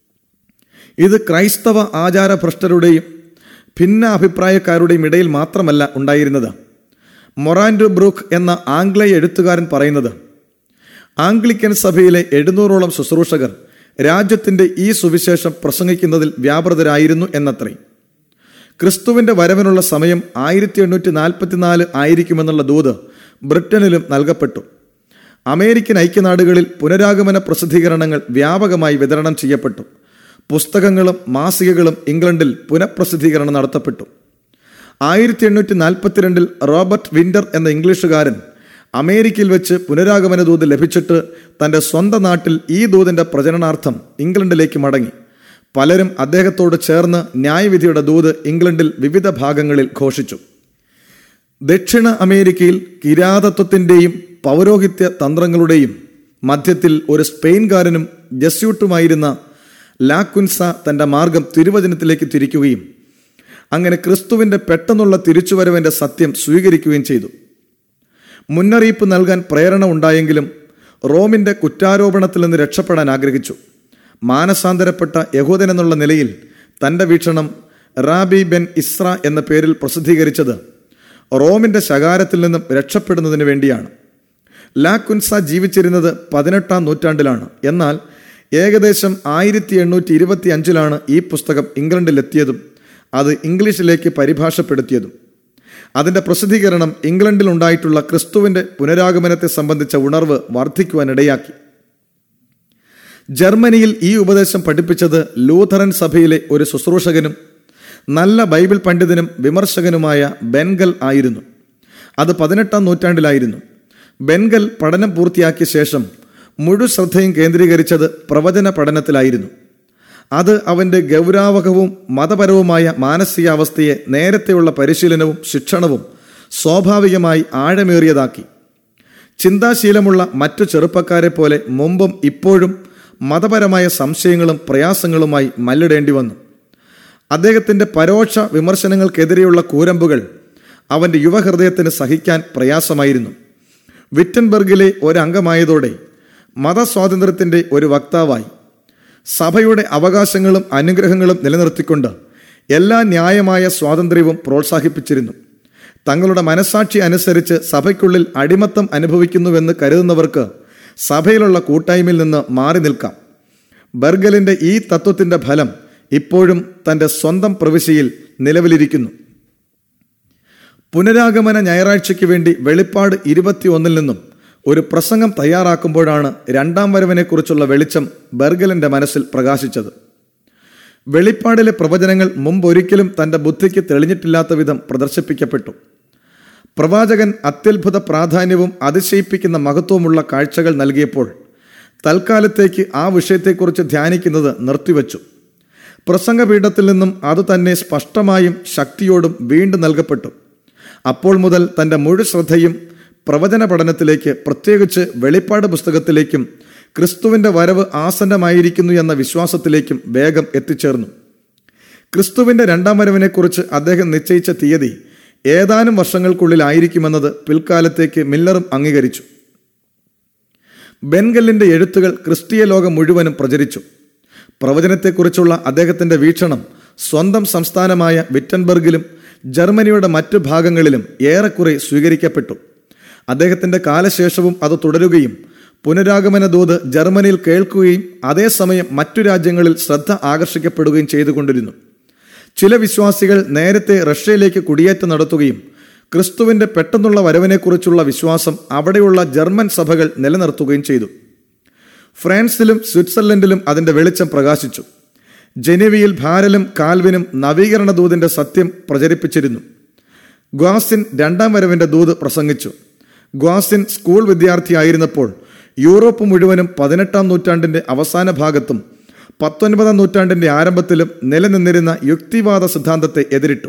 ഇത് ക്രൈസ്തവ ആചാരഭ്രഷ്ടരുടെയും ഭിന്ന അഭിപ്രായക്കാരുടെയും ഇടയിൽ മാത്രമല്ല ഉണ്ടായിരുന്നത് മൊറാൻഡു ബ്രൂക്ക് എന്ന ആംഗ്ലേയ എഴുത്തുകാരൻ പറയുന്നത് ആംഗ്ലിക്കൻ സഭയിലെ എഴുന്നൂറോളം ശുശ്രൂഷകർ രാജ്യത്തിൻ്റെ ഈ സുവിശേഷം പ്രസംഗിക്കുന്നതിൽ വ്യാപൃതരായിരുന്നു എന്നത്രേ ക്രിസ്തുവിൻ്റെ വരവിനുള്ള സമയം ആയിരത്തി എണ്ണൂറ്റി നാൽപ്പത്തിനാല് ആയിരിക്കുമെന്നുള്ള ദൂത് ബ്രിട്ടനിലും നൽകപ്പെട്ടു അമേരിക്കൻ ഐക്യനാടുകളിൽ പുനരാഗമന പ്രസിദ്ധീകരണങ്ങൾ വ്യാപകമായി വിതരണം ചെയ്യപ്പെട്ടു പുസ്തകങ്ങളും മാസികകളും ഇംഗ്ലണ്ടിൽ പുനഃപ്രസിദ്ധീകരണം നടത്തപ്പെട്ടു ആയിരത്തി എണ്ണൂറ്റി നാൽപ്പത്തിരണ്ടിൽ റോബർട്ട് വിൻഡർ എന്ന ഇംഗ്ലീഷുകാരൻ അമേരിക്കയിൽ വെച്ച് പുനരാഗമന ദൂത് ലഭിച്ചിട്ട് തൻ്റെ സ്വന്തം നാട്ടിൽ ഈ ദൂതിൻ്റെ പ്രചരണാർത്ഥം ഇംഗ്ലണ്ടിലേക്ക് മടങ്ങി പലരും അദ്ദേഹത്തോട് ചേർന്ന് ന്യായവിധിയുടെ ദൂത് ഇംഗ്ലണ്ടിൽ വിവിധ ഭാഗങ്ങളിൽ ഘോഷിച്ചു ദക്ഷിണ അമേരിക്കയിൽ കിരാതത്വത്തിൻ്റെയും പൗരോഹിത്യ തന്ത്രങ്ങളുടെയും മധ്യത്തിൽ ഒരു സ്പെയിൻകാരനും ജസ്യൂട്ടുമായിരുന്ന ലാക്കുൻസ തൻ്റെ മാർഗം തിരുവചനത്തിലേക്ക് തിരിക്കുകയും അങ്ങനെ ക്രിസ്തുവിൻ്റെ പെട്ടെന്നുള്ള തിരിച്ചുവരവിൻ്റെ സത്യം സ്വീകരിക്കുകയും ചെയ്തു മുന്നറിയിപ്പ് നൽകാൻ പ്രേരണ ഉണ്ടായെങ്കിലും റോമിൻ്റെ കുറ്റാരോപണത്തിൽ നിന്ന് രക്ഷപ്പെടാൻ ആഗ്രഹിച്ചു മാനസാന്തരപ്പെട്ട യഹൂദൻ എന്നുള്ള നിലയിൽ തൻ്റെ വീക്ഷണം റാബി ബെൻ ഇസ്ര എന്ന പേരിൽ പ്രസിദ്ധീകരിച്ചത് റോമിൻ്റെ ശകാരത്തിൽ നിന്നും രക്ഷപ്പെടുന്നതിന് വേണ്ടിയാണ് ലാക്കുൻസ ജീവിച്ചിരുന്നത് പതിനെട്ടാം നൂറ്റാണ്ടിലാണ് എന്നാൽ ഏകദേശം ആയിരത്തി എണ്ണൂറ്റി ഇരുപത്തി അഞ്ചിലാണ് ഈ പുസ്തകം ഇംഗ്ലണ്ടിലെത്തിയതും അത് ഇംഗ്ലീഷിലേക്ക് പരിഭാഷപ്പെടുത്തിയതും അതിൻ്റെ പ്രസിദ്ധീകരണം ഇംഗ്ലണ്ടിൽ ഉണ്ടായിട്ടുള്ള ക്രിസ്തുവിൻ്റെ പുനരാഗമനത്തെ സംബന്ധിച്ച ഉണർവ് വർദ്ധിക്കുവാനിടയാക്കി ജർമ്മനിയിൽ ഈ ഉപദേശം പഠിപ്പിച്ചത് ലൂഥറൻ സഭയിലെ ഒരു ശുശ്രൂഷകനും നല്ല ബൈബിൾ പണ്ഡിതനും വിമർശകനുമായ ബെൻഗൽ ആയിരുന്നു അത് പതിനെട്ടാം നൂറ്റാണ്ടിലായിരുന്നു ബെൻഗൽ പഠനം പൂർത്തിയാക്കിയ ശേഷം മുഴു ശ്രദ്ധയും കേന്ദ്രീകരിച്ചത് പ്രവചന പഠനത്തിലായിരുന്നു അത് അവന്റെ ഗൗരാവകവും മതപരവുമായ മാനസികാവസ്ഥയെ നേരത്തെയുള്ള പരിശീലനവും ശിക്ഷണവും സ്വാഭാവികമായി ആഴമേറിയതാക്കി ചിന്താശീലമുള്ള മറ്റു ചെറുപ്പക്കാരെ പോലെ മുമ്പും ഇപ്പോഴും മതപരമായ സംശയങ്ങളും പ്രയാസങ്ങളുമായി മല്ലിടേണ്ടി വന്നു അദ്ദേഹത്തിന്റെ പരോക്ഷ വിമർശനങ്ങൾക്കെതിരെയുള്ള കൂരമ്പുകൾ അവന്റെ യുവഹൃദയത്തിന് സഹിക്കാൻ പ്രയാസമായിരുന്നു വിറ്റൻബർഗിലെ ഒരംഗമായതോടെ മതസ്വാതന്ത്ര്യത്തിന്റെ ഒരു വക്താവായി സഭയുടെ അവകാശങ്ങളും അനുഗ്രഹങ്ങളും നിലനിർത്തിക്കൊണ്ട് എല്ലാ ന്യായമായ സ്വാതന്ത്ര്യവും പ്രോത്സാഹിപ്പിച്ചിരുന്നു തങ്ങളുടെ മനസാക്ഷി അനുസരിച്ച് സഭയ്ക്കുള്ളിൽ അടിമത്തം അനുഭവിക്കുന്നുവെന്ന് കരുതുന്നവർക്ക് സഭയിലുള്ള കൂട്ടായ്മയിൽ നിന്ന് മാറി നിൽക്കാം ബർഗലിന്റെ ഈ തത്വത്തിന്റെ ഫലം ഇപ്പോഴും തന്റെ സ്വന്തം പ്രവിശ്യയിൽ നിലവിലിരിക്കുന്നു പുനരാഗമന ഞായറാഴ്ചയ്ക്ക് വേണ്ടി വെളിപ്പാട് ഇരുപത്തിയൊന്നിൽ നിന്നും ഒരു പ്രസംഗം തയ്യാറാക്കുമ്പോഴാണ് രണ്ടാം വരവിനെക്കുറിച്ചുള്ള വെളിച്ചം ബർഗലിന്റെ മനസ്സിൽ പ്രകാശിച്ചത് വെളിപ്പാടിലെ പ്രവചനങ്ങൾ മുമ്പൊരിക്കലും തന്റെ ബുദ്ധിക്ക് തെളിഞ്ഞിട്ടില്ലാത്ത വിധം പ്രദർശിപ്പിക്കപ്പെട്ടു പ്രവാചകൻ അത്യത്ഭുത പ്രാധാന്യവും അതിശയിപ്പിക്കുന്ന മഹത്വമുള്ള കാഴ്ചകൾ നൽകിയപ്പോൾ തൽക്കാലത്തേക്ക് ആ വിഷയത്തെക്കുറിച്ച് ധ്യാനിക്കുന്നത് നിർത്തിവച്ചു പ്രസംഗപീഠത്തിൽ നിന്നും അത് തന്നെ സ്പഷ്ടമായും ശക്തിയോടും വീണ്ടും നൽകപ്പെട്ടു അപ്പോൾ മുതൽ തന്റെ മുഴു ശ്രദ്ധയും പ്രവചന പഠനത്തിലേക്ക് പ്രത്യേകിച്ച് വെളിപ്പാട് പുസ്തകത്തിലേക്കും ക്രിസ്തുവിന്റെ വരവ് ആസന്നമായിരിക്കുന്നു എന്ന വിശ്വാസത്തിലേക്കും വേഗം എത്തിച്ചേർന്നു ക്രിസ്തുവിന്റെ രണ്ടാം വരവിനെക്കുറിച്ച് അദ്ദേഹം നിശ്ചയിച്ച തീയതി ഏതാനും വർഷങ്ങൾക്കുള്ളിലായിരിക്കുമെന്നത് പിൽക്കാലത്തേക്ക് മില്ലറും അംഗീകരിച്ചു ബെൻഗലിന്റെ എഴുത്തുകൾ ക്രിസ്തീയ ലോകം മുഴുവനും പ്രചരിച്ചു പ്രവചനത്തെക്കുറിച്ചുള്ള അദ്ദേഹത്തിന്റെ വീക്ഷണം സ്വന്തം സംസ്ഥാനമായ വിറ്റൻബർഗിലും ജർമ്മനിയുടെ മറ്റു ഭാഗങ്ങളിലും ഏറെക്കുറെ സ്വീകരിക്കപ്പെട്ടു അദ്ദേഹത്തിന്റെ കാലശേഷവും അത് തുടരുകയും പുനരാഗമന ദൂത് ജർമ്മനിയിൽ കേൾക്കുകയും അതേസമയം മറ്റു രാജ്യങ്ങളിൽ ശ്രദ്ധ ആകർഷിക്കപ്പെടുകയും ചെയ്തുകൊണ്ടിരുന്നു ചില വിശ്വാസികൾ നേരത്തെ റഷ്യയിലേക്ക് കുടിയേറ്റം നടത്തുകയും ക്രിസ്തുവിന്റെ പെട്ടെന്നുള്ള വരവിനെക്കുറിച്ചുള്ള വിശ്വാസം അവിടെയുള്ള ജർമ്മൻ സഭകൾ നിലനിർത്തുകയും ചെയ്തു ഫ്രാൻസിലും സ്വിറ്റ്സർലൻഡിലും അതിന്റെ വെളിച്ചം പ്രകാശിച്ചു ജനീവയിൽ ഭാരലും കാൽവിനും നവീകരണ ദൂതിന്റെ സത്യം പ്രചരിപ്പിച്ചിരുന്നു ഗ്വാസിൻ രണ്ടാം വരവിന്റെ ദൂത് പ്രസംഗിച്ചു ഗ്വാസിൻ സ്കൂൾ വിദ്യാർത്ഥിയായിരുന്നപ്പോൾ യൂറോപ്പ് മുഴുവനും പതിനെട്ടാം നൂറ്റാണ്ടിന്റെ അവസാന ഭാഗത്തും പത്തൊൻപതാം നൂറ്റാണ്ടിന്റെ ആരംഭത്തിലും നിലനിന്നിരുന്ന യുക്തിവാദ സിദ്ധാന്തത്തെ എതിരിട്ടു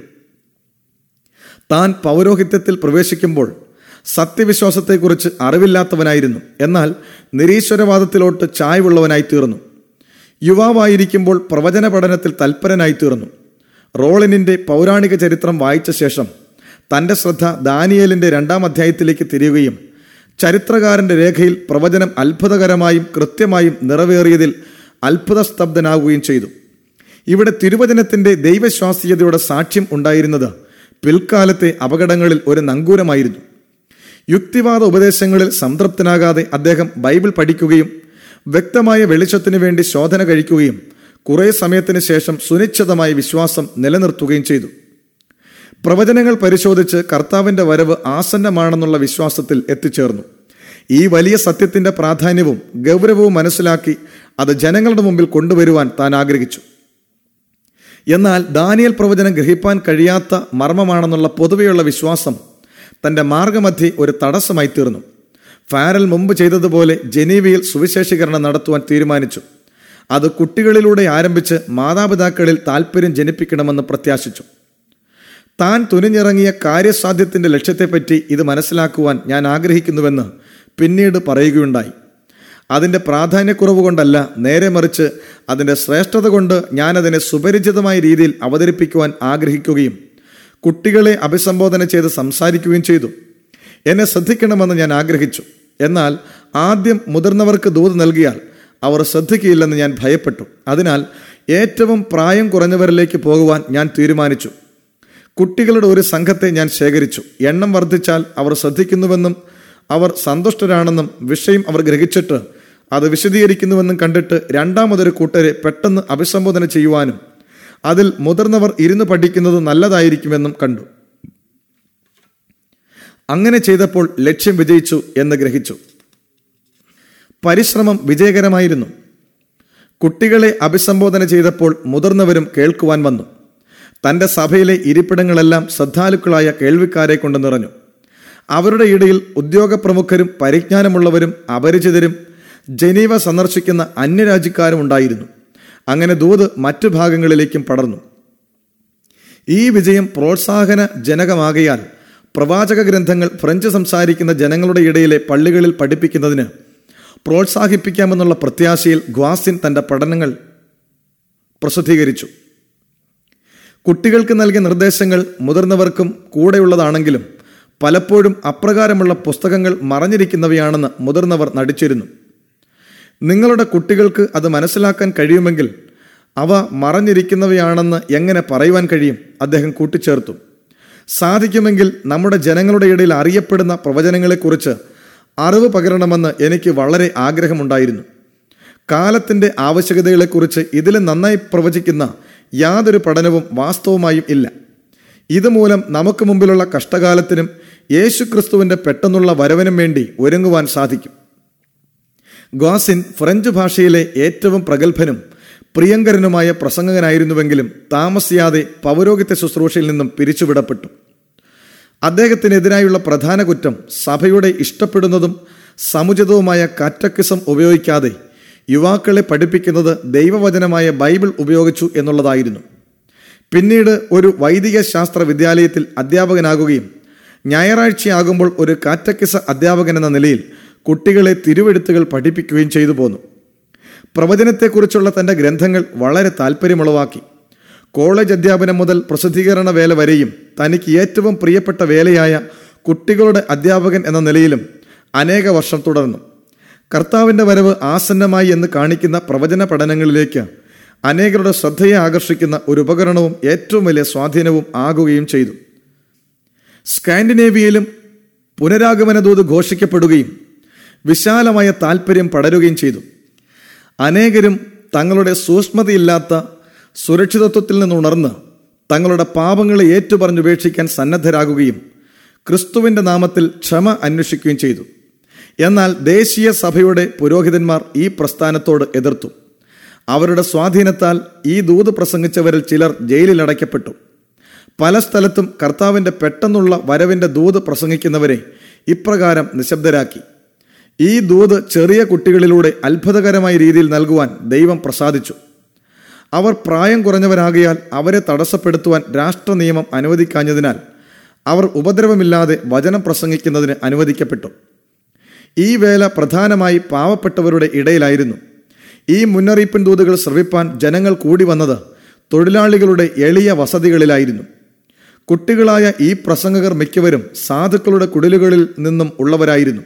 താൻ പൗരോഹിത്യത്തിൽ പ്രവേശിക്കുമ്പോൾ സത്യവിശ്വാസത്തെക്കുറിച്ച് അറിവില്ലാത്തവനായിരുന്നു എന്നാൽ നിരീശ്വരവാദത്തിലോട്ട് ചായ്വുള്ളവനായി തീർന്നു യുവാവായിരിക്കുമ്പോൾ പ്രവചന പഠനത്തിൽ തൽപരനായി തീർന്നു റോളിനിന്റെ പൗരാണിക ചരിത്രം വായിച്ച ശേഷം തന്റെ ശ്രദ്ധ ദാനിയേലിന്റെ രണ്ടാം അധ്യായത്തിലേക്ക് തിരിയുകയും ചരിത്രകാരന്റെ രേഖയിൽ പ്രവചനം അത്ഭുതകരമായും കൃത്യമായും നിറവേറിയതിൽ അത്ഭുത സ്തബ്ധനാവുകയും ചെയ്തു ഇവിടെ തിരുവചനത്തിന്റെ ദൈവശ്വാസീയതയുടെ സാക്ഷ്യം ഉണ്ടായിരുന്നത് പിൽക്കാലത്തെ അപകടങ്ങളിൽ ഒരു നങ്കൂരമായിരുന്നു യുക്തിവാദ ഉപദേശങ്ങളിൽ സംതൃപ്തനാകാതെ അദ്ദേഹം ബൈബിൾ പഠിക്കുകയും വ്യക്തമായ വെളിച്ചത്തിനു വേണ്ടി ശോധന കഴിക്കുകയും കുറേ സമയത്തിന് ശേഷം സുനിശ്ചിതമായ വിശ്വാസം നിലനിർത്തുകയും ചെയ്തു പ്രവചനങ്ങൾ പരിശോധിച്ച് കർത്താവിന്റെ വരവ് ആസന്നമാണെന്നുള്ള വിശ്വാസത്തിൽ എത്തിച്ചേർന്നു ഈ വലിയ സത്യത്തിന്റെ പ്രാധാന്യവും ഗൗരവവും മനസ്സിലാക്കി അത് ജനങ്ങളുടെ മുമ്പിൽ കൊണ്ടുവരുവാൻ താൻ ആഗ്രഹിച്ചു എന്നാൽ ദാനിയൽ പ്രവചനം ഗ്രഹിപ്പാൻ കഴിയാത്ത മർമ്മമാണെന്നുള്ള പൊതുവെയുള്ള വിശ്വാസം തന്റെ മാർഗമധ്യേ ഒരു തടസ്സമായി തീർന്നു ഫാരൽ മുമ്പ് ചെയ്തതുപോലെ ജനീവയിൽ സുവിശേഷീകരണം നടത്തുവാൻ തീരുമാനിച്ചു അത് കുട്ടികളിലൂടെ ആരംഭിച്ച് മാതാപിതാക്കളിൽ താല്പര്യം ജനിപ്പിക്കണമെന്ന് പ്രത്യാശിച്ചു താൻ തുനിഞ്ഞിറങ്ങിയ കാര്യസാധ്യത്തിന്റെ ലക്ഷ്യത്തെപ്പറ്റി ഇത് മനസ്സിലാക്കുവാൻ ഞാൻ ആഗ്രഹിക്കുന്നുവെന്ന് പിന്നീട് പറയുകയുണ്ടായി അതിൻ്റെ പ്രാധാന്യക്കുറവ് കൊണ്ടല്ല നേരെ മറിച്ച് അതിൻ്റെ ശ്രേഷ്ഠത കൊണ്ട് ഞാനതിനെ സുപരിചിതമായ രീതിയിൽ അവതരിപ്പിക്കുവാൻ ആഗ്രഹിക്കുകയും കുട്ടികളെ അഭിസംബോധന ചെയ്ത് സംസാരിക്കുകയും ചെയ്തു എന്നെ ശ്രദ്ധിക്കണമെന്ന് ഞാൻ ആഗ്രഹിച്ചു എന്നാൽ ആദ്യം മുതിർന്നവർക്ക് ദൂത് നൽകിയാൽ അവർ ശ്രദ്ധിക്കുകയില്ലെന്ന് ഞാൻ ഭയപ്പെട്ടു അതിനാൽ ഏറ്റവും പ്രായം കുറഞ്ഞവരിലേക്ക് പോകുവാൻ ഞാൻ തീരുമാനിച്ചു കുട്ടികളുടെ ഒരു സംഘത്തെ ഞാൻ ശേഖരിച്ചു എണ്ണം വർദ്ധിച്ചാൽ അവർ ശ്രദ്ധിക്കുന്നുവെന്നും അവർ സന്തുഷ്ടരാണെന്നും വിഷയം അവർ ഗ്രഹിച്ചിട്ട് അത് വിശദീകരിക്കുന്നുവെന്നും കണ്ടിട്ട് രണ്ടാമതൊരു കൂട്ടരെ പെട്ടെന്ന് അഭിസംബോധന ചെയ്യുവാനും അതിൽ മുതിർന്നവർ ഇരുന്ന് പഠിക്കുന്നത് നല്ലതായിരിക്കുമെന്നും കണ്ടു അങ്ങനെ ചെയ്തപ്പോൾ ലക്ഷ്യം വിജയിച്ചു എന്ന് ഗ്രഹിച്ചു പരിശ്രമം വിജയകരമായിരുന്നു കുട്ടികളെ അഭിസംബോധന ചെയ്തപ്പോൾ മുതിർന്നവരും കേൾക്കുവാൻ വന്നു തന്റെ സഭയിലെ ഇരിപ്പിടങ്ങളെല്ലാം ശ്രദ്ധാലുക്കളായ കേൾവിക്കാരെ കൊണ്ട് നിറഞ്ഞു അവരുടെ ഇടയിൽ ഉദ്യോഗപ്രമുഖരും പരിജ്ഞാനമുള്ളവരും അപരിചിതരും ജനീവ സന്ദർശിക്കുന്ന അന്യരാജ്യക്കാരും ഉണ്ടായിരുന്നു അങ്ങനെ ദൂത് മറ്റു ഭാഗങ്ങളിലേക്കും പടർന്നു ഈ വിജയം പ്രോത്സാഹന ജനകമാകയാൽ പ്രവാചക ഗ്രന്ഥങ്ങൾ ഫ്രഞ്ച് സംസാരിക്കുന്ന ജനങ്ങളുടെ ഇടയിലെ പള്ളികളിൽ പഠിപ്പിക്കുന്നതിന് പ്രോത്സാഹിപ്പിക്കാമെന്നുള്ള പ്രത്യാശയിൽ ഗ്വാസിൻ തന്റെ പഠനങ്ങൾ പ്രസിദ്ധീകരിച്ചു കുട്ടികൾക്ക് നൽകിയ നിർദ്ദേശങ്ങൾ മുതിർന്നവർക്കും കൂടെയുള്ളതാണെങ്കിലും പലപ്പോഴും അപ്രകാരമുള്ള പുസ്തകങ്ങൾ മറഞ്ഞിരിക്കുന്നവയാണെന്ന് മുതിർന്നവർ നടിച്ചിരുന്നു നിങ്ങളുടെ കുട്ടികൾക്ക് അത് മനസ്സിലാക്കാൻ കഴിയുമെങ്കിൽ അവ മറഞ്ഞിരിക്കുന്നവയാണെന്ന് എങ്ങനെ പറയുവാൻ കഴിയും അദ്ദേഹം കൂട്ടിച്ചേർത്തു സാധിക്കുമെങ്കിൽ നമ്മുടെ ജനങ്ങളുടെ ഇടയിൽ അറിയപ്പെടുന്ന പ്രവചനങ്ങളെക്കുറിച്ച് അറിവ് പകരണമെന്ന് എനിക്ക് വളരെ ആഗ്രഹമുണ്ടായിരുന്നു കാലത്തിൻ്റെ ആവശ്യകതകളെക്കുറിച്ച് ഇതിൽ നന്നായി പ്രവചിക്കുന്ന യാതൊരു പഠനവും വാസ്തവമായും ഇല്ല ഇതുമൂലം നമുക്ക് മുമ്പിലുള്ള കഷ്ടകാലത്തിനും യേശുക്രിസ്തുവിൻ്റെ പെട്ടെന്നുള്ള വരവിനും വേണ്ടി ഒരുങ്ങുവാൻ സാധിക്കും ഗ്വാസിൻ ഫ്രഞ്ച് ഭാഷയിലെ ഏറ്റവും പ്രഗത്ഭനും പ്രിയങ്കരനുമായ പ്രസംഗകനായിരുന്നുവെങ്കിലും താമസിയാതെ പൗരോഹിത്യ ശുശ്രൂഷയിൽ നിന്നും പിരിച്ചുവിടപ്പെട്ടു അദ്ദേഹത്തിനെതിരായുള്ള പ്രധാന കുറ്റം സഭയുടെ ഇഷ്ടപ്പെടുന്നതും സമുചിതവുമായ കാറ്റക്കിസം ഉപയോഗിക്കാതെ യുവാക്കളെ പഠിപ്പിക്കുന്നത് ദൈവവചനമായ ബൈബിൾ ഉപയോഗിച്ചു എന്നുള്ളതായിരുന്നു പിന്നീട് ഒരു വൈദിക ശാസ്ത്ര വിദ്യാലയത്തിൽ അധ്യാപകനാകുകയും ഞായറാഴ്ചയാകുമ്പോൾ ഒരു കാറ്റക്കിസ അധ്യാപകൻ എന്ന നിലയിൽ കുട്ടികളെ തിരുവെഴുത്തുകൾ പഠിപ്പിക്കുകയും ചെയ്തു പോന്നു പ്രവചനത്തെക്കുറിച്ചുള്ള തൻ്റെ ഗ്രന്ഥങ്ങൾ വളരെ താല്പര്യമുളവാക്കി കോളേജ് അധ്യാപനം മുതൽ പ്രസിദ്ധീകരണ വേല വരെയും തനിക്ക് ഏറ്റവും പ്രിയപ്പെട്ട വേലയായ കുട്ടികളുടെ അധ്യാപകൻ എന്ന നിലയിലും അനേക വർഷം തുടർന്നു കർത്താവിൻ്റെ വരവ് ആസന്നമായി എന്ന് കാണിക്കുന്ന പ്രവചന പഠനങ്ങളിലേക്ക് അനേകരുടെ ശ്രദ്ധയെ ആകർഷിക്കുന്ന ഒരു ഉപകരണവും ഏറ്റവും വലിയ സ്വാധീനവും ആകുകയും ചെയ്തു സ്കാൻഡിനേവിയയിലും പുനരാഗമന ദൂത് ഘോഷിക്കപ്പെടുകയും വിശാലമായ താല്പര്യം പടരുകയും ചെയ്തു അനേകരും തങ്ങളുടെ സൂക്ഷ്മതയില്ലാത്ത സുരക്ഷിതത്വത്തിൽ നിന്നുണർന്ന് തങ്ങളുടെ പാപങ്ങളെ ഏറ്റുപറഞ്ഞുപേക്ഷിക്കാൻ സന്നദ്ധരാകുകയും ക്രിസ്തുവിൻ്റെ നാമത്തിൽ ക്ഷമ അന്വേഷിക്കുകയും ചെയ്തു എന്നാൽ ദേശീയ സഭയുടെ പുരോഹിതന്മാർ ഈ പ്രസ്ഥാനത്തോട് എതിർത്തു അവരുടെ സ്വാധീനത്താൽ ഈ ദൂത് പ്രസംഗിച്ചവരിൽ ചിലർ ജയിലിൽ അടയ്ക്കപ്പെട്ടു പല സ്ഥലത്തും കർത്താവിൻ്റെ പെട്ടെന്നുള്ള വരവിൻ്റെ ദൂത് പ്രസംഗിക്കുന്നവരെ ഇപ്രകാരം നിശബ്ദരാക്കി ഈ ദൂത് ചെറിയ കുട്ടികളിലൂടെ അത്ഭുതകരമായ രീതിയിൽ നൽകുവാൻ ദൈവം പ്രസാദിച്ചു അവർ പ്രായം കുറഞ്ഞവരാകിയാൽ അവരെ തടസ്സപ്പെടുത്തുവാൻ രാഷ്ട്ര നിയമം അനുവദിക്കാഞ്ഞതിനാൽ അവർ ഉപദ്രവമില്ലാതെ വചനം പ്രസംഗിക്കുന്നതിന് അനുവദിക്കപ്പെട്ടു ഈ വേല പ്രധാനമായി പാവപ്പെട്ടവരുടെ ഇടയിലായിരുന്നു ഈ മുന്നറിയിപ്പിൻ ദൂതുകൾ ശ്രവിപ്പാൻ ജനങ്ങൾ കൂടി വന്നത് തൊഴിലാളികളുടെ എളിയ വസതികളിലായിരുന്നു കുട്ടികളായ ഈ പ്രസംഗകർ മിക്കവരും സാധുക്കളുടെ കുടിലുകളിൽ നിന്നും ഉള്ളവരായിരുന്നു